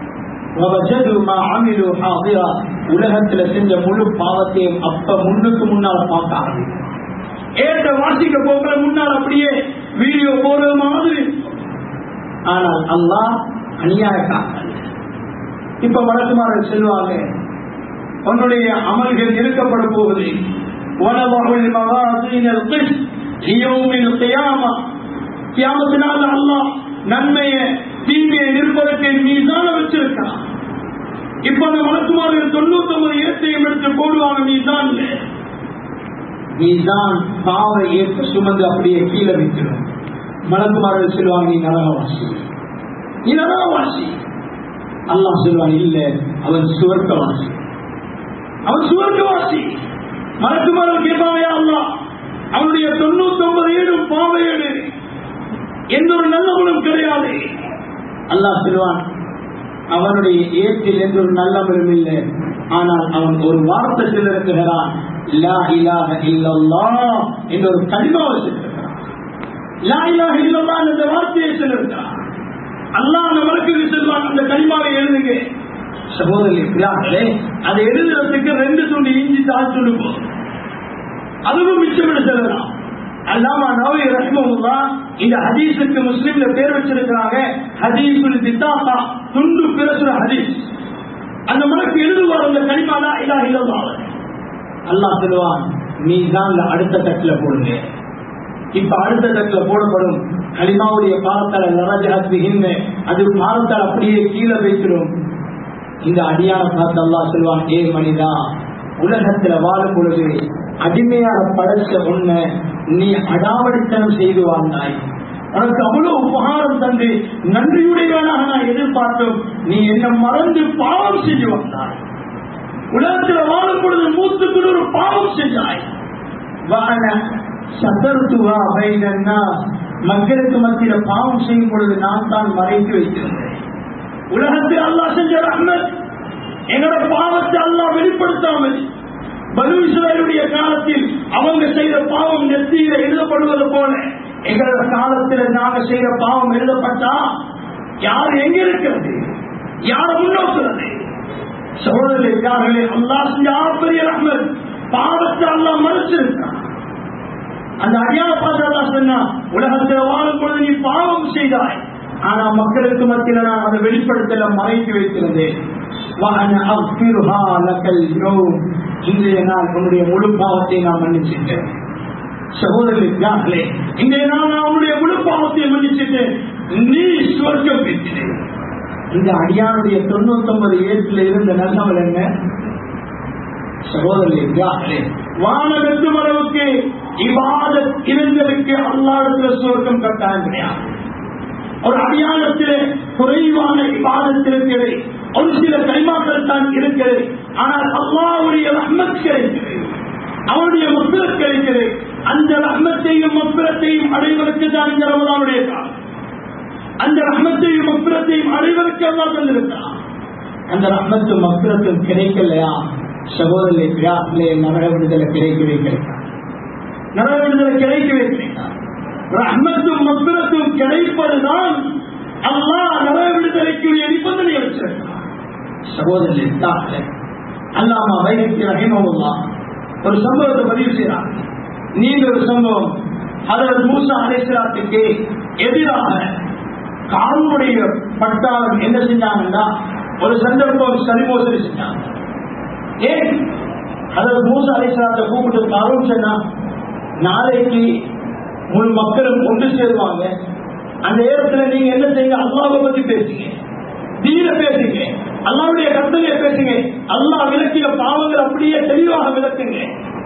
உலகத்துல செஞ்ச முழு பாவத்தையும் அப்ப முன்னுக்கு முன்னால பார்த்தாங்க ஏற்ற வாசிக்க போகிற முன்னால் அப்படியே வீடியோ போற மாதிரி ஆனால் அல்லாஹ் அநியாயக்காரன் இப்ப வழக்குமாரர் செல்வாங்க உன்னுடைய அமல்கள் இருக்கப்பட போகுது ونضع الموازين القسط லியௌமில் கியாமா கியாமத்தினால அல்லாஹ் நன்மையை தீமையை நிற்பதற்கு மீதான வச்சிருக்கிறான் இப்ப அந்த மலக்குமார்கள் தொண்ணூத்தி ஒன்பது ஏற்றையும் எடுத்து போடுவாங்க மீதான் நீதான் பாவை ஏற்ற சுமந்து அப்படியே கீழே வைக்கணும் மலக்குமார்கள் சொல்லுவாங்க நீ நரகவாசி நீ நரகவாசி அல்லாஹ் சொல்லுவான் இல்ல அவன் சுவர்க்கவாசி அவன் சுவர்க்கவாசி மலக்குமார்கள் கேட்பாவையா அல்லாஹ் அவனுடைய தொண்ணூத்தி ஒன்பது ஏழும் பாவை ஏழு எந்த ஒரு நல்லவனும் கிடையாது அல்லாஹ் சொல்லுவான் அவனுடைய ஏற்றில் எந்த ஒரு நல்லவனும் இல்லை ஆனால் அவன் ஒரு வார்த்தை சொல்லிருக்கிறான் லா இலாஹ இல்லல்லாஹ் என்ற ஒரு கனிமாவை சொல்லிருக்கிறான் லா இலாஹ இல்லல்லாஹ் என்ற வார்த்தையை சொல்லிருக்கிறான் அல்லாஹ் அந்த வழக்குக்கு செல்வான் அந்த கனிமாவை எழுதுங்க சகோதரி பிள்ளாங்களே அதை எழுதுறதுக்கு ரெண்டு துண்டு இஞ்சி தாழ் சொல்லுவோம் அதுவும் மிச்சமிட செல்லலாம் அல்லாமா நவி ரஹ்மவுல்லா இந்த ஹதீஸுக்கு முஸ்லீம்ல பேர் வச்சிருக்கிறாங்க ஹதீஸுல் தித்தாகா துண்டு பிரசுர ஹதீஸ் அந்த மனக்கு எழுதுவார் அந்த கனிமாலா இல்லா இல்லா அல்லாஹ் சொல்லுவான் நீ தான் அடுத்த தட்டுல போடுங்க இப்ப அடுத்த தட்டுல போடப்படும் கலிமாவுடைய பாரத்தால நரஜாத்திகின்ற அது பாரத்தால் அப்படியே கீழே வைக்கிறோம் இந்த அடியான பார்த்து அல்லாஹ் சொல்லுவான் ஏ மனிதா உலகத்துல வாழும் பொழுது அடிமையாக படைச்ச உன்னை நீ அடாவடித்தனம் செய்து வாழ்ந்தாய் உனக்கு அவ்வளவு உபகாரம் தந்து நன்றியுடையவனாக நான் எதிர்பார்த்தோம் நீ என்ன மறந்து பாவம் செஞ்சு வந்தாய் உலகத்தில் வாழும் பொழுது மூத்துக்குள் ஒரு பாவம் செஞ்சாய் வான சதர்த்துவா பைனா மக்களுக்கு மத்தியில பாவம் செய்யும் பொழுது நான் தான் மறைத்து வைத்திருந்தேன் உலகத்தில் அல்லாஹ் செஞ்ச ரஹ்மத் எங்களோட பாவத்தை அல்லாஹ் வெளிப்படுத்தாமல் பனு இஸ்ராயலுடைய காலத்தில் அவங்க செய்த பாவம் நெத்தியில எழுதப்படுவது போல எங்களோட காலத்தில் நாங்க செய்த பாவம் எழுதப்பட்டா யார் எங்க இருக்கிறது யார முன்னோக்குறது சகோதரர்களே அல்லாஹ் யார் பெரிய ரஹ்மத் பாவத்தை அல்லாஹ் மறைச்சிருக்கான் அந்த அடியான பார்த்து அல்லாஹ் சொன்னா உலகத்தில் வாழும் பொழுது நீ பாவம் செய்தாய் ஆனா மக்களுக்கு மத்தியில நான் அதை வெளிப்படுத்தல மறைத்து வைத்திருந்தேன் இன்றைய நாள் உன்னுடைய முழு பாவத்தை நான் மன்னிச்சிட்டேன் சகோதரர்களே இன்றைய நாள் நான் உன்னுடைய முழு பாவத்தை மன்னிச்சிட்டேன் நீ சொர்க்கம் பெற்றினேன் இந்த அடியானுடைய தொண்ணூத்தி ஒன்பது ஏற்றுல இருந்த நல்லவள் என்ன சகோதரர்களே வானகத்தும் அளவுக்கு இவாத இருந்ததுக்கு அல்லாடத்துல சுவர்க்கம் கட்டாயம் கிடையாது ஒரு அடியானத்திலே குறைவான இபாதத்தில் இருக்கிறது ஒரு சில கைமாக்கள் தான் இருக்கிறது ஆனால் அல்லாவுடைய ரஹ்மத் கிடைக்கிறது அவனுடைய மப்பிரத் கிடைக்கிறது அந்த ரஹ்மத்தையும் மப்பிரத்தையும் அடைவதற்கு தான் இந்த ரமதானுடைய காலம் அந்த ரஹ்மத்தையும் மப்பிரத்தையும் அடைவதற்கு அல்லா தந்திருக்கிறான் அந்த ரஹ்மத்தும் மப்பிரத்தும் கிடைக்கலையா சகோதரனை பிராட்டிலே நரக விடுதலை கிடைக்கவே கிடைக்காது நரக விடுதலை கிடைக்கவே கிடைக்காது ரஹ்மத்தும் மப்பிரத்தும் கிடைப்பதுதான் அல்லாஹ் நரக விடுதலைக்குரிய நிபந்தனை வச்சிருக்கிறான் சகோதரர்களே அல்லாமா வைகத்தி ரஹிமவுல்லா ஒரு சம்பவத்தை பதிவு செய்யறாங்க நீங்க ஒரு சம்பவம் அதற்கு மூசா அலைசலாத்துக்கு எதிராக காரனுடைய பட்டாளம் என்ன செஞ்சாங்கன்னா ஒரு சந்தர்ப்பம் சரிமோசடி செஞ்சாங்க ஏன் அதற்கு மூசா அலைசலாத்தை கூப்பிட்டு காரும் சொன்னா நாளைக்கு முழு மக்களும் ஒன்று சேருவாங்க அந்த நேரத்தில் நீங்க என்ன செய்யுங்க அல்லாவை பத்தி பேசுங்க தீர பேசுங்க அல்லாவுடைய கருத்தைய பேசுங்க அல்லா விளக்கிய பாவங்கள் அப்படியே தெளிவாக விளக்குங்க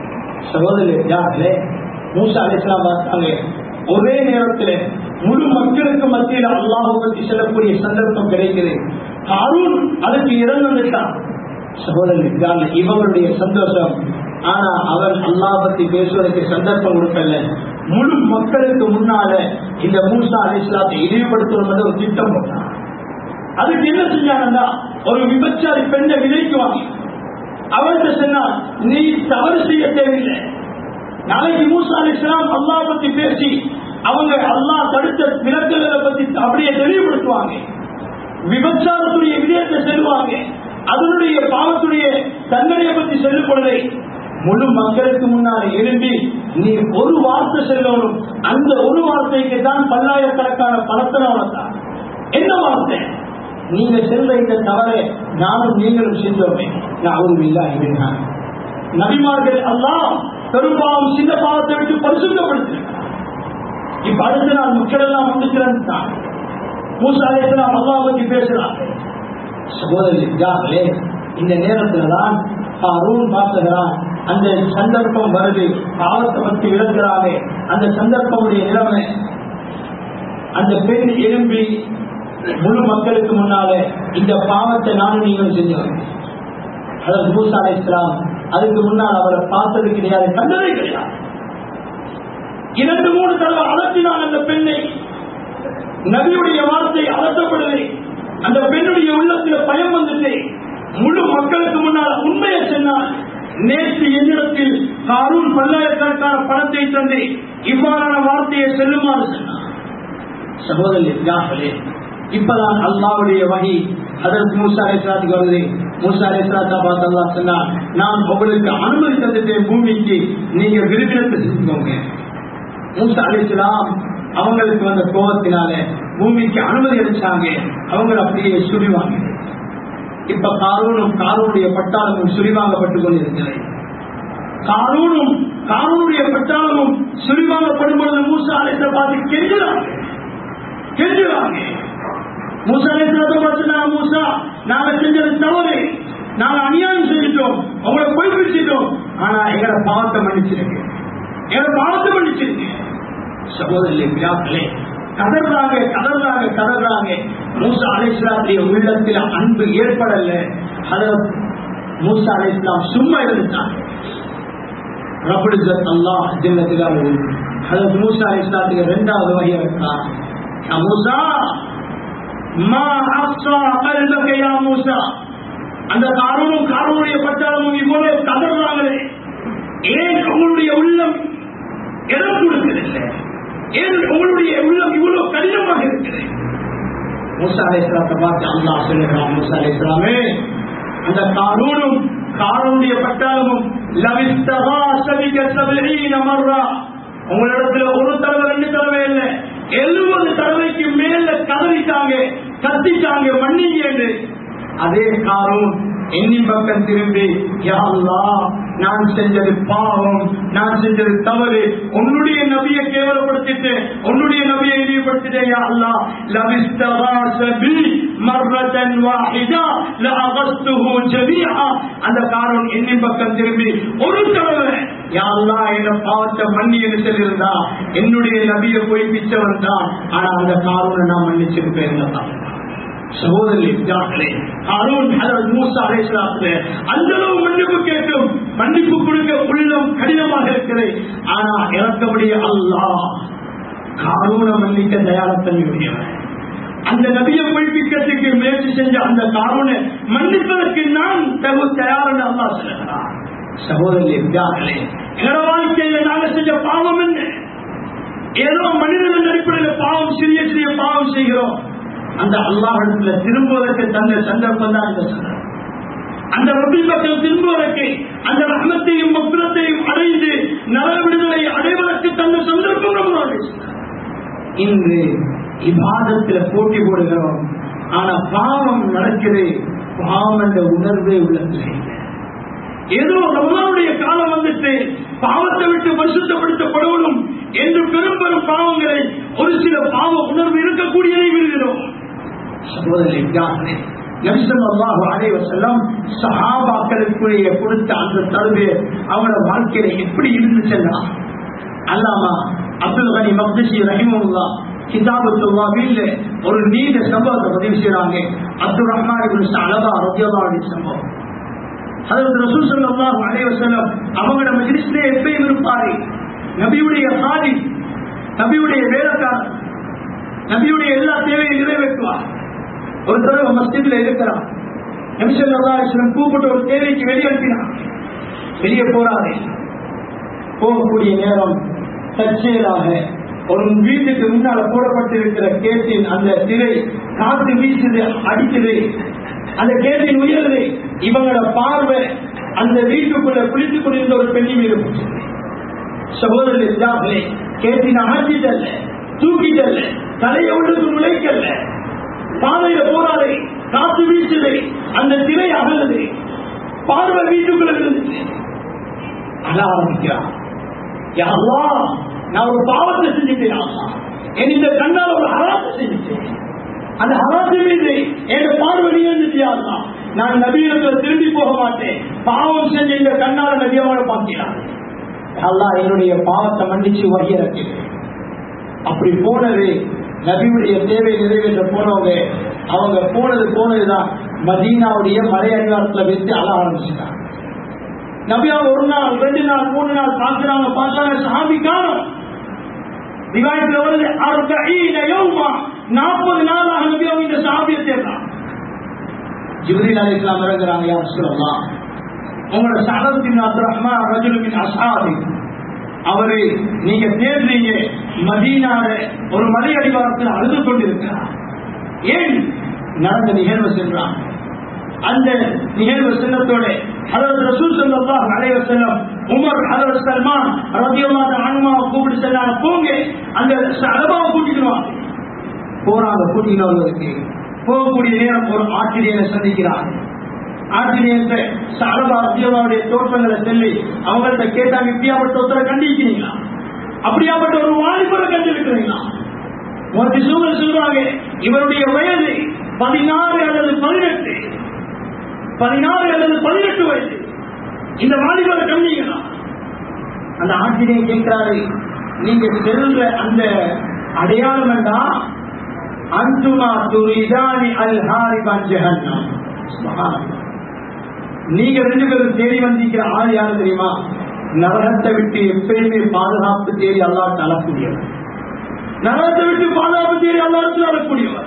சகோதரர்களே மூசா அலிஸ்லாம் பார்த்தாங்க ஒரே நேரத்தில் முழு மக்களுக்கு மத்தியில் அல்லாஹை பற்றி சொல்லக்கூடிய சந்தர்ப்பம் கிடைக்குது அருண் அதுக்கு இறந்துட்டான் சகோதரர்கள் இவங்களுடைய சந்தோஷம் ஆனா அவன் அல்லா பத்தி பேசுவதற்கு சந்தர்ப்பம் கொடுக்கல முழு மக்களுக்கு முன்னால இந்த மூசா அலிஸ்லாத்தை இழிவுபடுத்தணும் ஒரு திட்டம் போட்டான் அதுக்கு என்ன செஞ்சாங்கன்னா ஒரு விபச்சாரி பெண்ணை விலைக்கு வாங்கி அவர்கிட்ட சொன்னா நீ தவறு செய்ய தேவையில்லை நாளைக்கு மூசா அலிஸ்லாம் அல்லா பத்தி பேசி அவங்க அல்லா தடுத்த விளக்குகளை பத்தி அப்படியே தெளிவுபடுத்துவாங்க விபச்சாரத்துடைய விடயத்தை செல்வாங்க அதனுடைய பாவத்துடைய தண்டனையை பத்தி செல்லும் பொழுதை முழு மக்களுக்கு முன்னால் எழும்பி நீ ஒரு வார்த்தை செல்லணும் அந்த ஒரு வார்த்தைக்கு தான் பல்லாயிரக்கணக்கான பணத்தை வளர்த்தான் என்ன வார்த்தை நீங்க செல்ற இந்த தவறை நானும் நீங்களும் செஞ்சோமே நான் இல்லா நபிமார்கள் எல்லாம் பெரும்பாலும் சின்ன பாவத்தை விட்டு பரிசுத்தப்படுத்திருக்கிறார் இப்ப அடுத்த நாள் மக்கள் எல்லாம் வந்து திறந்துட்டாங்க மூசா அலைஹிஸ்ஸலாம் அல்லாஹ் பத்தி பேசுறாங்க சகோதரி இந்த நேரத்துல தான் அருண் பார்த்துகிறான் அந்த சந்தர்ப்பம் வருது பாவத்தை பற்றி விளக்குறாங்க அந்த சந்தர்ப்பமுடைய நிலைமை அந்த பெண் எழும்பி முழு மக்களுக்கு முன்னால இந்த பாவத்தை நானும் நீங்களும் செஞ்சோம் அதற்கு மூசா அலை இஸ்லாம் அதுக்கு முன்னால் அவரை பார்த்தது கிடையாது கண்டதே கிடையாது இரண்டு மூணு தடவை அலற்றினான் அந்த பெண்ணை நபியுடைய வார்த்தை அலட்டப்படுது அந்த பெண்ணுடைய உள்ளத்தில் பயம் வந்துட்டு முழு மக்களுக்கு முன்னால் உண்மையை சொன்னார் நேற்று என்னிடத்தில் காரூன் பல்லாயிரக்கணக்கான பணத்தை தந்து இவ்வாறான வார்த்தையை செல்லுமாறு சொன்னார் சகோதரி யார்களே இப்பதான் அல்லாவுடைய வகை அதற்கு மூசா அலிஸ்லாத்துக்கு வருது மூசா அலிஸ்லாத்தா பார்த்து அல்லா சொன்னா நான் உங்களுக்கு அனுமதி தந்துட்டேன் பூமிக்கு நீங்க விரும்பினத்தை செஞ்சுக்கோங்க மூசா அலிஸ்லாம் அவங்களுக்கு வந்த கோபத்தினால பூமிக்கு அனுமதி அளிச்சாங்க அவங்க அப்படியே சுழிவாங்க இப்ப காரூனும் காரூனுடைய பட்டாளமும் சுழிவாங்கப்பட்டுக் கொண்டிருக்கிறது காரூனும் காரூனுடைய பட்டாளமும் சுழிவாங்கப்படும் பொழுது மூசா அலிஸ்ல பார்த்து கெஞ்சுறாங்க கெஞ்சுறாங்க மூசா அலிஸ்லாத்த மூசா நாங்க செஞ்சது தவறு நாங்க அநியாயம் செஞ்சிட்டோம் உங்களை பொய் பிடிச்சிட்டோம் ஆனா எங்களை பாவத்தை மன்னிச்சிருங்க எங்களை பாவத்தை மன்னிச்சிருங்க சகோதரி பிராக்களே கதறாங்க கதறாங்க கதறாங்க மூசா அலிஸ்லாத்துடைய உள்ளத்தில் அன்பு ஏற்படல அத மூசா அலிஸ்லாம் சும்மா இருந்தாங்க ரபுலிசத் அல்லாஹ் ஜில்லத்திலாக அதற்கு மூசா அலிஸ்லாத்துக்கு இரண்டாவது வகை இருக்கிறார் மூசா மா அப்சா கல்பக யா மூசா அந்த காரூனும் காரூனுடைய பட்டாளமும் இவ்வளவு கதறாங்களே ஏன் உங்களுடைய உள்ளம் இடம் கொடுக்கவில்லை ஏன் உங்களுடைய உள்ளம் இவ்வளவு கடினமாக இருக்கிறது மூசா அலிஸ்லாத்தை பார்த்து அல்லாஹ் சொல்லுகிறான் மூசா அலிஸ்லாமே அந்த காரூனும் காரூனுடைய பட்டாளமும் லவிஸ்தகா சபிக சபீன மர்ரா உங்களிடத்துல ஒரு தடவை ரெண்டு தடவை இல்லை எழுபது தடவைக்கு மேல கதறிட்டாங்க கத்திட்டாங்க மன்னிங்க என்று அதே காரும் என்னி பக்கம் திரும்பி யா அல்லாஹ் நான் செஞ்சது பாவம் நான் செஞ்சது தவறு உன்னுடைய நபியை கேவலப்படுத்திட்டு உன்னுடைய நபியை இழிவுபடுத்திட்டேன் யா அல்லாஹ் லவிஸ்தகாஸ பி மர்ரதன் வாஹிதா லஅகஸ்துஹு ஜமீஆ அந்த காரணம் என்னி பக்கம் திரும்பி ஒரு தடவை யா அல்லாஹ் என்ன பாவத்தை மன்னி என்று சொல்லியிருந்தா என்னுடைய நபியை போய் பிச்சவன் தான் ஆனா அந்த காரணம் நான் மன்னிச்சிருப்பேன் சகோதரி அருண் மூசா அலைசலாத்துல அந்த அளவு மன்னிப்பு கேட்டும் மன்னிப்பு கொடுக்க உள்ளம் கடினமாக இருக்கிறது ஆனா இறக்கபடிய அல்லாஹ் காரூன மன்னிக்க தயாரத்தன்மையுடையவன் அந்த நபியை பொய்ப்பிக்கிறதுக்கு முயற்சி செஞ்ச அந்த காரூனை மன்னிப்பதற்கு நான் தகு தயார் என்று அல்லா சொல்லுகிறார் சகோதரி வித்யாக்களே எங்களோட வாழ்க்கையில நாங்க செஞ்ச பாவம் என்ன ஏதோ மனிதன் அடிப்படையில் பாவம் சிறிய சிறிய பாவம் செய்கிறோம் அந்த அல்லாஹிடத்துல திரும்புவதற்கு தந்த சந்தர்ப்பம் தான் இந்த சந்தர்ப்பம் அந்த ரபி மக்கள் திரும்புவதற்கு அந்த ரகத்தையும் மக்குலத்தையும் அடைந்து நல விடுதலை அடைவதற்கு தந்த சந்தர்ப்பம் நம்மளோட இன்று இவ்வாதத்துல போட்டி போடுகிறோம் ஆனா பாவம் நடக்குது பாவம் என்ற உணர்வே உள்ளதில்லை ஏதோ ரமலானுடைய காலம் வந்துட்டு பாவத்தை விட்டு பரிசுத்தப்படுத்தப்படணும் என்று பெரும் பெரும் பாவங்களை ஒரு சில பாவ உணர்வு இருக்கக்கூடியதை விடுகிறோம் சகோதரி செல்லம் சஹாபாக்களுக்குரிய கொடுத்த அந்த தழுவு அவங்களோட வாழ்க்கையில எப்படி இருந்துச்சுன்னா அல்லாமா அப்துல் கனி மக்திசி ரஹிமுல்லா கிதாபத்துல்லா வீல்ல ஒரு நீண்ட சம்பவத்தை பதிவு செய்யறாங்க அப்துல் ரஹ்மான் அலபா ரத்தியல்லாவுடைய சம்பவம் அதற்கு ரசூல் சல்லாஹ் அலைவசல்லம் அவங்களோட மஜிலிஸ்லே எப்பயும் இருப்பாரு நபியுடைய சாதி நபியுடைய வேலைக்காரர் நபியுடைய எல்லா தேவையும் நிறைவேற்றுவார் ஒரு தடவை மஸ்ஜித்ல இருக்கிறான் நபிசல்லாஸ்லம் கூப்பிட்டு ஒரு தேவைக்கு வெளியே அனுப்பினான் வெளியே போறாரு போகக்கூடிய நேரம் தற்செயலாக ஒரு வீட்டுக்கு முன்னால போடப்பட்டிருக்கிற கேட்டின் அந்த திரை காத்து வீசுது அடிக்குது அந்த கேட்டின் உயருது இவங்களோட பார்வை அந்த வீட்டுக்குள்ள குளித்துக் கொண்டிருந்த ஒரு பெண்ணி மீது சகோதரர்களே கேட்டின் அகற்றிட்டல்ல தூக்கிட்டல்ல தலையை உள்ளது நுழைக்கல்ல பாதையில போறாரு காத்து வீசுது அந்த திரை அகலுது பார்வை வீட்டுக்குள்ள இருந்துச்சு அழ ஆரம்பிக்கிறான் யாரா நான் ஒரு பாவத்தை செஞ்சுட்டேன் அல்லாஹ். என் இந்த கண்ணால் ஒரு ஹராத்தை செஞ்சுட்டேன் அந்த ஹராத்து மீது என் பார்வை இருந்துச்சு நான் நபியிடத்துல திரும்பி போக மாட்டேன் பாவம் செஞ்ச இந்த கண்ணால நபியமான பார்க்கிறான் அல்லாஹ் என்னுடைய பாவத்தை மன்னிச்சு வகையிறக்கு அப்படி போனது நபியுடைய தேவை நிறைவேற்ற போனவங்க அவங்க போனது போனதுதான் மதீனாவுடைய மலை அடிவாரத்துல வைத்து அழ ஆரம்பிச்சுட்டாங்க நபியா ஒரு நாள் ரெண்டு நாள் மூணு நாள் பார்க்கிறாங்க பார்த்தாங்க சாமி காணும் ரிவாயத்தில் வருது அறுபீன யௌமா நாற்பது நாளாக நபியா இந்த சாமியை தேர்றான் ஜிப்ரீல் அலி இஸ்லாம் இறங்குறாங்க யார் சொல்லலாம் உங்களோட சடத்தின் அப்து ரஹ்மான் ரஜுலுமின் அசாதி அவரு நீங்க தேடுறீங்க மதீனால ஒரு மலை அடிவாரத்தில் அழுது கொண்டிருக்கிறார் ஏன் நடந்த நிகழ்வு சென்றான் அந்த நிகழ்வு செல்லத்தோட ஹதரத் ரசூல் ஸல்லல்லாஹு அலைஹி வஸல்லம் உமர் ஹதரத் சல்மான் ரலியல்லாஹு அன்ஹு கூப்பிட்டு சொன்னாங்க போங்க அந்த சலபாவை கூட்டிட்டு வாங்க போறாங்க கூட்டிட்டு வருவதற்கு போகக்கூடிய நேரம் ஒரு ஆசிரியரை சந்திக்கிறார் ஆசிரியத்தை சலபா ரலியல்லாஹுடைய தோற்றங்களை சொல்லி அவங்கள்ட்ட கேட்டாங்க இப்படியாப்பட்ட ஒருத்தரை கண்டிக்கிறீங்களா அப்படியாப்பட்ட ஒரு வாலிபரை கண்டிருக்கிறீங்களா ஒரு சூழல் சொல்றாங்க இவருடைய வயது பதினாறு அல்லது பதினெட்டு பதினாறு அல்லது பதினெட்டு வயது இந்த வாலிபரை கண்டிங்களா அந்த ஆசிரியர் கேட்கிறாரு நீங்க செல்ற அந்த அடையாளம் என்றா அந்துமா துரிதானி அல் ஹாரிபான் ஜஹன்னம் சுப்ஹானல்லாஹ். நீங்க ரெண்டு பேரும் தேடி வந்திருக்கிற ஆள் யாரு தெரியுமா நரகத்தை விட்டு எப்பயுமே பாதுகாப்பு தேடி அல்லாட்டு அழக்கூடியவர் நரகத்தை விட்டு பாதுகாப்பு தேடி அல்லாட்டு அழக்கூடியவர்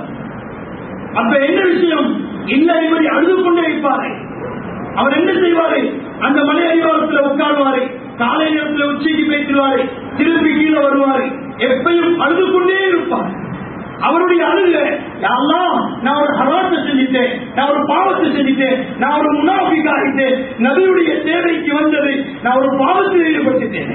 அப்ப என்ன விஷயம் இல்ல இப்படி அழுது கொண்டே இருப்பாரு அவர் என்ன செய்வாரு அந்த மலை அடிவாரத்தில் உட்காருவாரு காலை நேரத்தில் உச்சிக்கு பேசிடுவாரு திருப்பி கீழே வருவாரு எப்பயும் அழுது கொண்டே இருப்பார் அவருடைய அழுக யாரெல்லாம் நான் ஒரு ஹராத்தை செஞ்சுட்டேன் நான் ஒரு பாவத்தை செஞ்சுட்டேன் நான் ஒரு முனாஃபிக் ஆகிட்டேன் நபியுடைய தேவைக்கு வந்தது நான் ஒரு பாவத்தில் ஈடுபட்டுட்டேன்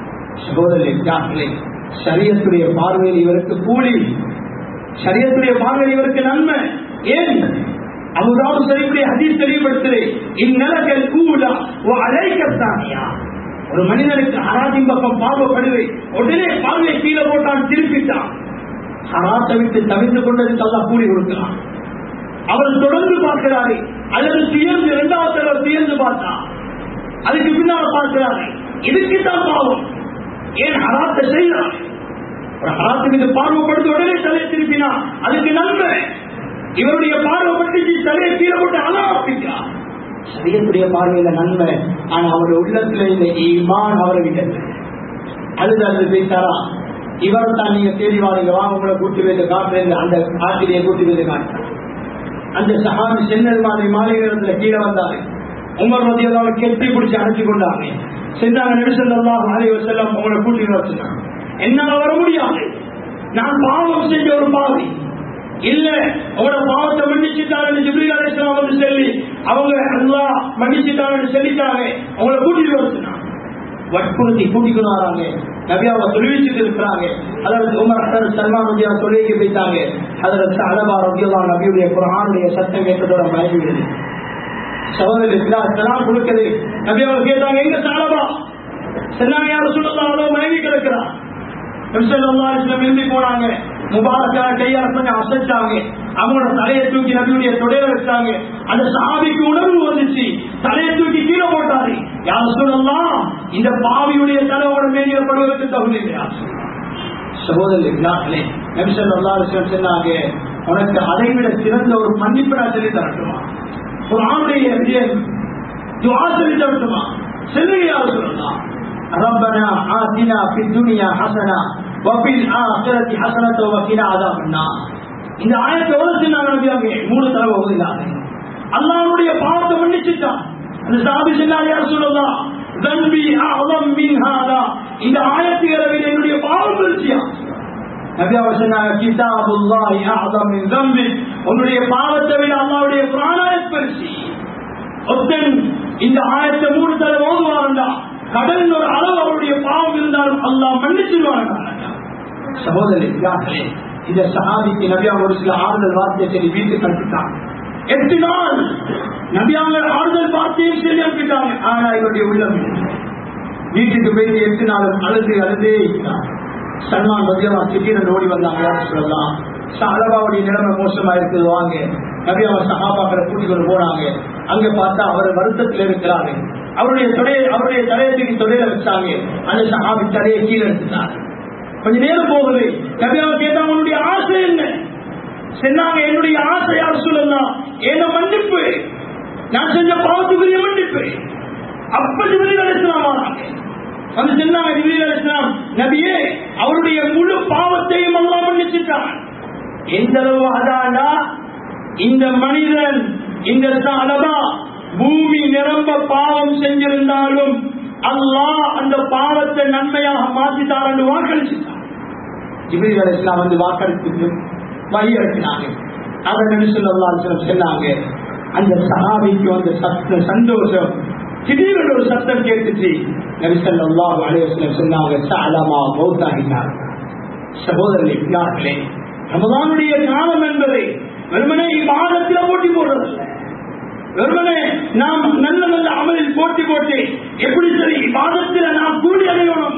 சகோதரர்களே சரியத்துடைய பார்வையில் இவருக்கு கூலி சரியத்துடைய பார்வையில் இவருக்கு நன்மை ஏன் அபுதாபு சரிவுடைய ஹதீஸ் தெளிவுபடுத்துது இந்நிலங்கள் கூலா ஓ அழைக்கத்தானியா ஒரு மனிதனுக்கு ஹராஜின் பக்கம் பார்வைப்படுது உடனே பார்வை கீழே போட்டான் திருப்பிட்டான் ஹராத்தை விட்டு தவிர்த்து கொண்டதுக்கு அல்லா கூலி கொடுக்கிறான் அவர் தொடர்ந்து பார்க்கிறாரு அல்லது சுயர்ந்து இரண்டாவது தடவை சுயர்ந்து பார்த்தா அதுக்கு பின்னால பார்க்கிறாரு இதுக்கு தான் பாவம் ஏன் ஹராத்தை செய்யறாரு ஒரு ஹராத்து மீது பார்வைப்படுத்த உடனே தலை திருப்பினா அதுக்கு நன்மை இவருடைய பார்வைப்பட்டு தலையை கீழே போட்டு அழ ஆரம்பிக்கிறார் சரியத்துடைய பார்வையில நன்மை ஆனா அவருடைய உள்ளத்துல இந்த ஈமான் அவரை விட்டது அழுது அழுது பேசாரா இவர் தான் நீங்க தேடி வாங்க வாங்க உங்களை கூட்டி வைத்து காட்டுறது அந்த ஆசிரியை கூட்டி வைத்து காட்டுறார் அந்த சஹாபி சென்னல் மாதிரி மாலை நேரத்துல கீழே வந்தாரு உமர் மதியதாவை கெட்டி பிடிச்சு அணைச்சு கொண்டாங்க சென்றாங்க நெடுசல்லாம் மாலை செல்லம் உங்களை கூட்டி வச்சுட்டாங்க என்னால வர முடியாது நான் பாவம் செஞ்ச ஒரு பாவி இல்ல அவங்களோட பாவத்தை மன்னிச்சுட்டாங்கன்னு ஜிப்ரீல் அலைஹிஸ்ஸலாம் வந்து சொல்லி அவங்க அல்லாஹ் மன்னிச்சுட்டாங்கன்னு சொல்லிட்டாங்க அவங்கள கூட்டிட்டு வர சொன்னாங்க வற்புறுத்தி கூட்டிட்டு வராங்க நபியாவை தொழுவிச்சுட்டு இருக்கிறாங்க அதாவது உமர் ஹசன் சல்மான் ரபியா தொழுகைக்கு போயிட்டாங்க அதில் அலபா ரபியா நபியுடைய குரானுடைய சத்தம் கேட்டதோட மயங்கி விடுது சகோதரி இதெல்லாம் கொடுக்குது நபியாவை கேட்டாங்க எங்க சாலபா சொன்னாங்க யாரும் சொல்லலாம் அவ்வளவு மயங்கி கிடக்கிறான் எழுதி போனாங்க முபாரக்கா கையால கொஞ்சம் அசைச்சாங்க அவங்களோட தலையை தூக்கி நபியுடைய தொடையில வச்சாங்க அந்த சாபிக்கு உணர்வு வந்துச்சு தலையை தூக்கி கீழே போட்டாரு யார் சொல்லலாம் இந்த பாவியுடைய தலையோட மேலிடப்படுவதற்கு தகுதி இல்லையா சகோதரி நபிசல்லா சொன்னாங்க உனக்கு அதை விட சிறந்த ஒரு மன்னிப்பு நான் சொல்லி தரட்டுமா ஒரு ஆணுடைய விஜயம் துவா சொல்லி தரட்டுமா செல்லுங்க யார் சொல்லலாம் ربنا آتنا في الدنيا حسنة وفي الآخرة حسنة وقنا عذاب النار இந்த ஆயத்தை எவ்வளவு சொன்னாங்க நபியாங்க மூணு தடவை ஓதினாங்க அல்லாஹ்வுடைய பாவத்தை மன்னிச்சுட்டான் அந்த சாபி சொன்னாங்க யார் சொல்லலாம் தன்பி அலம் மின் ஹாதா இந்த ஆயத்துகளை விட என்னுடைய பாவம் பெருசியா நபி அவர் சொன்னாங்க கிதாபுல்லாஹி அஅதம் மின் தம்பி உன்னுடைய பாவத்தை விட அல்லாஹ்வுடைய குர்ஆனாயத் பெருசி ஒருத்தன் இந்த ஆயத்தை மூணு தடவை ஓதுவாரண்டா கடல் ஒரு அளவு அவருடைய பாவம் இருந்தாலும் அல்லாஹ் மன்னிச்சிருவாங்க சகோதரி இந்த சஹாபிக்கு நபியா ஒரு சில ஆறுதல் வார்த்தையை சரி வீட்டுக்கு அனுப்பிட்டாங்க எட்டு நாள் நபியாங்க ஆறுதல் வார்த்தையும் சரி அனுப்பிட்டாங்க ஆனா இவருடைய உள்ளம் இல்லை. வீட்டுக்கு போய் எட்டு நாள் அழுது அழுதே இருக்கிறார் சல்மான் ரதியல்லா திடீர்னு ஓடி வந்தாங்க யார் சொல்லலாம் அலபாவுடைய நிலைமை மோசமா இருக்குது வாங்க நபி அவர் சகாபாக்களை கூட்டிக் கொண்டு போனாங்க அங்க பார்த்தா அவர் வருத்தத்தில் இருக்கிறாரு அவருடைய தொடையை அவருடைய தலையை தூக்கி தொடையில வச்சாங்க அந்த சகாபி தலையை கீழே எடுத்துட்டாங்க கொஞ்ச நேரம் போகுது நபி அவர் கேட்டாங்க உன்னுடைய ஆசை என்ன சொன்னாங்க என்னுடைய ஆசை யார் சொல்லலாம் என்ன மன்னிப்பு நான் செஞ்ச பாவத்துக்குரிய மன்னிப்பு அப்ப ஜிபிரில் அலிஸ்லாம் ஆனாங்க வந்து சொன்னாங்க ஜிபிரில் அலிஸ்லாம் நபியே அவருடைய முழு பாவத்தையும் எல்லாம் மன்னிச்சுட்டான் எந்த அளவு அதாண்டா இந்த மனிதன் இந்த சாலபா பூமி நிரம்ப பாவம் செஞ்சிருந்தாலும் அல்லாஹ் அந்த பாவத்தை நன்மையாக மாற்றித்தார் என்று வாக்களிச்சுட்டான் ஜிபிரில் அலிஸ்லாம் வந்து வாக்களித்து வழி இறக்கினாங்க அதை நடிச்சு சொன்னாங்க அந்த சஹாபிக்கு வந்த சத்த சந்தோஷம் திடீரென ஒரு சத்தம் கேட்டுச்சு நரிசல்லாஹு அலைவசம் சொன்னாங்க சாலமா மௌத்தாகினார் சகோதரர்களே ரமதானுடைய காலம் என்பதை வெறுமனே இவ்வாதத்தில போட்டி போடுறதில்ல வெறுமனே நாம் நல்ல நல்ல அமலில் போட்டி போட்டு எப்படி சரி இவ்வாதத்தில் நாம் கூடி அடையணும்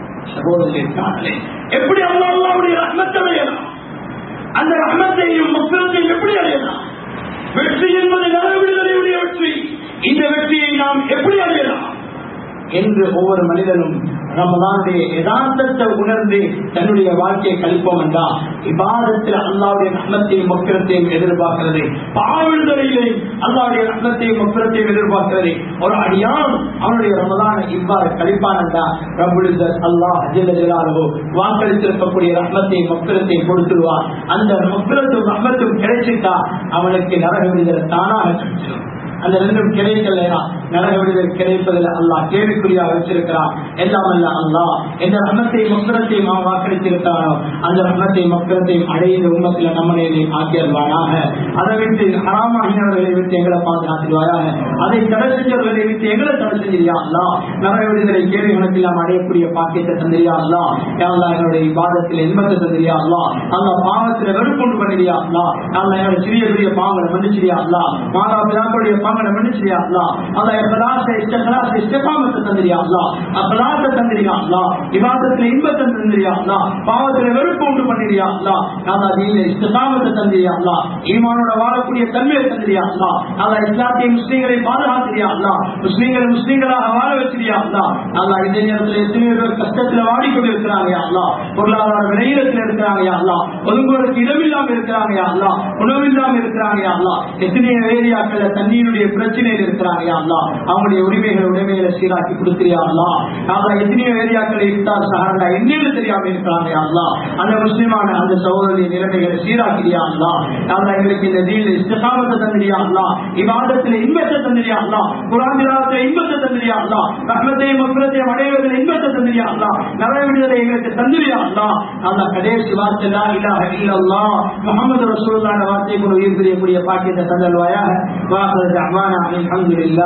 சகோதரர்களே எப்படி அல்லாவுடைய ரத்னத்தை அடையலாம் அந்த ரஹமத்தையும் மக்களத்தையும் எப்படி அடையலாம் வெற்றி என்பது நல விடுதலையுடைய வெற்றி இந்த வெற்றியை நாம் எப்படி அடையலாம் என்று ஒவ்வொரு மனிதனும் ரமதானுடைய யதார்த்தத்தை உணர்ந்து தன்னுடைய வாழ்க்கையை கழிப்போம் என்றா இபாதத்தில் அல்லாவுடைய ரத்னத்தையும் மக்களத்தையும் எதிர்பார்க்கிறது பாவிடுதலையிலே அல்லாவுடைய ரத்னத்தையும் மக்களத்தையும் எதிர்பார்க்கிறது ஒரு அடியான் அவனுடைய ரமதான இவ்வாறு கழிப்பான் என்றா ரபுலிசர் அல்லாஹ் அஜில ஜலாலோ வாக்களித்திருக்கக்கூடிய ரத்னத்தையும் மக்களத்தையும் கொடுத்துருவார் அந்த மக்களத்தும் ரத்னத்தும் கிடைச்சிட்டா அவனுக்கு நரக விடுதலை தானாக கிடைச்சிடும் அந்த ரெண்டும் கிடைக்கலையா நரக விடுதல் கிடைப்பதில் அல்லாஹ் கேள்விக்குறியா வச்சிருக்கிறான் எல்லாம் அல்ல அல்லாஹ் எந்த ரமத்தையும் மக்களத்தையும் அவன் வாக்களித்திருக்கிறானோ அந்த ரமத்தையும் மக்களத்தையும் அடைந்த உண்மத்தில் நம்மளை ஆக்கியல்வானாக அதை விட்டு ஹராமாகினவர்களை விட்டு எங்களை பாதுகாத்துவாயாக அதை தடை செஞ்சவர்களை விட்டு எங்களை தடை செஞ்சிருயா அல்லா நரக விடுதலை கேள்வி கணக்கில் நாம் அடையக்கூடிய பாக்கியத்தை தந்திரியா அல்லா யாழ்லா என்னுடைய பாதத்தில் இன்பத்தை தந்திரியா அல்லா அந்த பாவத்தில் வெறுப்புண்டு பண்ணிரியா அல்லா யாழ்லா என்னோட சிறிய பெரிய பாவங்களை மன்னிச்சிரியா அல்லா மாதா பிதாக்களுடைய பாவங்களை மன்னிச்சிரியா அல்லா அல்லா எவ்வளாசை இஷ்டகலாசை இஷ்டகாமத்தை தந்திரியா அல்லா அபலாசை தந்திரியா அல்லா விவாதத்தில் இன்பத்தை தந்திரியா அல்லா பாவத்தில் வெறுப்பு உண்டு பண்ணிரியா அல்லா அல்லா நீங்க இஷ்டகாமத்தை தந்திரியா அல்லா ஈமானோட வாழக்கூடிய தன்மையை தந்திரியா அல்லா அல்லா இஸ்லாத்திய முஸ்லீம்களை பாதுகாத்திரியா அல்லா முஸ்லீம்களை முஸ்லீம்களாக வாழ வச்சிரியா அல்லா அல்லா இந்த நேரத்தில் எத்தனையோ பேர் கஷ்டத்துல வாடிக்கொண்டிருக்கிறாங்க அல்லா பொருளாதார விளையிடத்தில் இருக்கிறாங்க அல்லா ஒதுங்குவதற்கு இடமில்லாம இருக்கிறாங்க அல்லா உணவில்லாம இருக்கிறாங்க அல்லா எத்தனையோ ஏரியாக்கள் தண்ணீருடைய பிரச்சனையில் இருக்கிறாங்க அல்லா அவங்களுடைய உரிமைகள் உடைமைகளை சீராக்கி கொடுத்திரியா அல்லா அல்லா எத்தனையோ ஏரியாக்கள் இருந்தால் சஹாரண்டா என்னன்னு தெரியாம இருக்கிறாங்க அல்லா அந்த முஸ்லிமான அந்த சகோதரிய நிலைமைகளை சீராக்கிறியா அல்லா அல்லா எங்களுக்கு இந்த தீனில் இஸ்திகாமத்தை தந்திரியா அல்லா இவாதத்தில் இன்பத்தை தந்திரியா அல்லா குரானிலாத்தில் இன்பத்தை தந்திரியா அல்லா ரஹ்மத்தையும் மக்களத்தையும் அடைவதில் இன்பத்தை தந்திரியா அல்லா நிறைய விடுதலை எங்களுக்கு தந்திரியா அல்லா அல்லா கடைசி வார்த்தை லா இலாஹ இல்லல்லா முகமது ரசூலுல்லாஹ் வார்த்தை கொண்டு உயிர் பிரியக்கூடிய பாக்கியத்தை தந்தல்வாயாக வாஹர் தஅவானா அல்ஹம்துலில்லாஹ்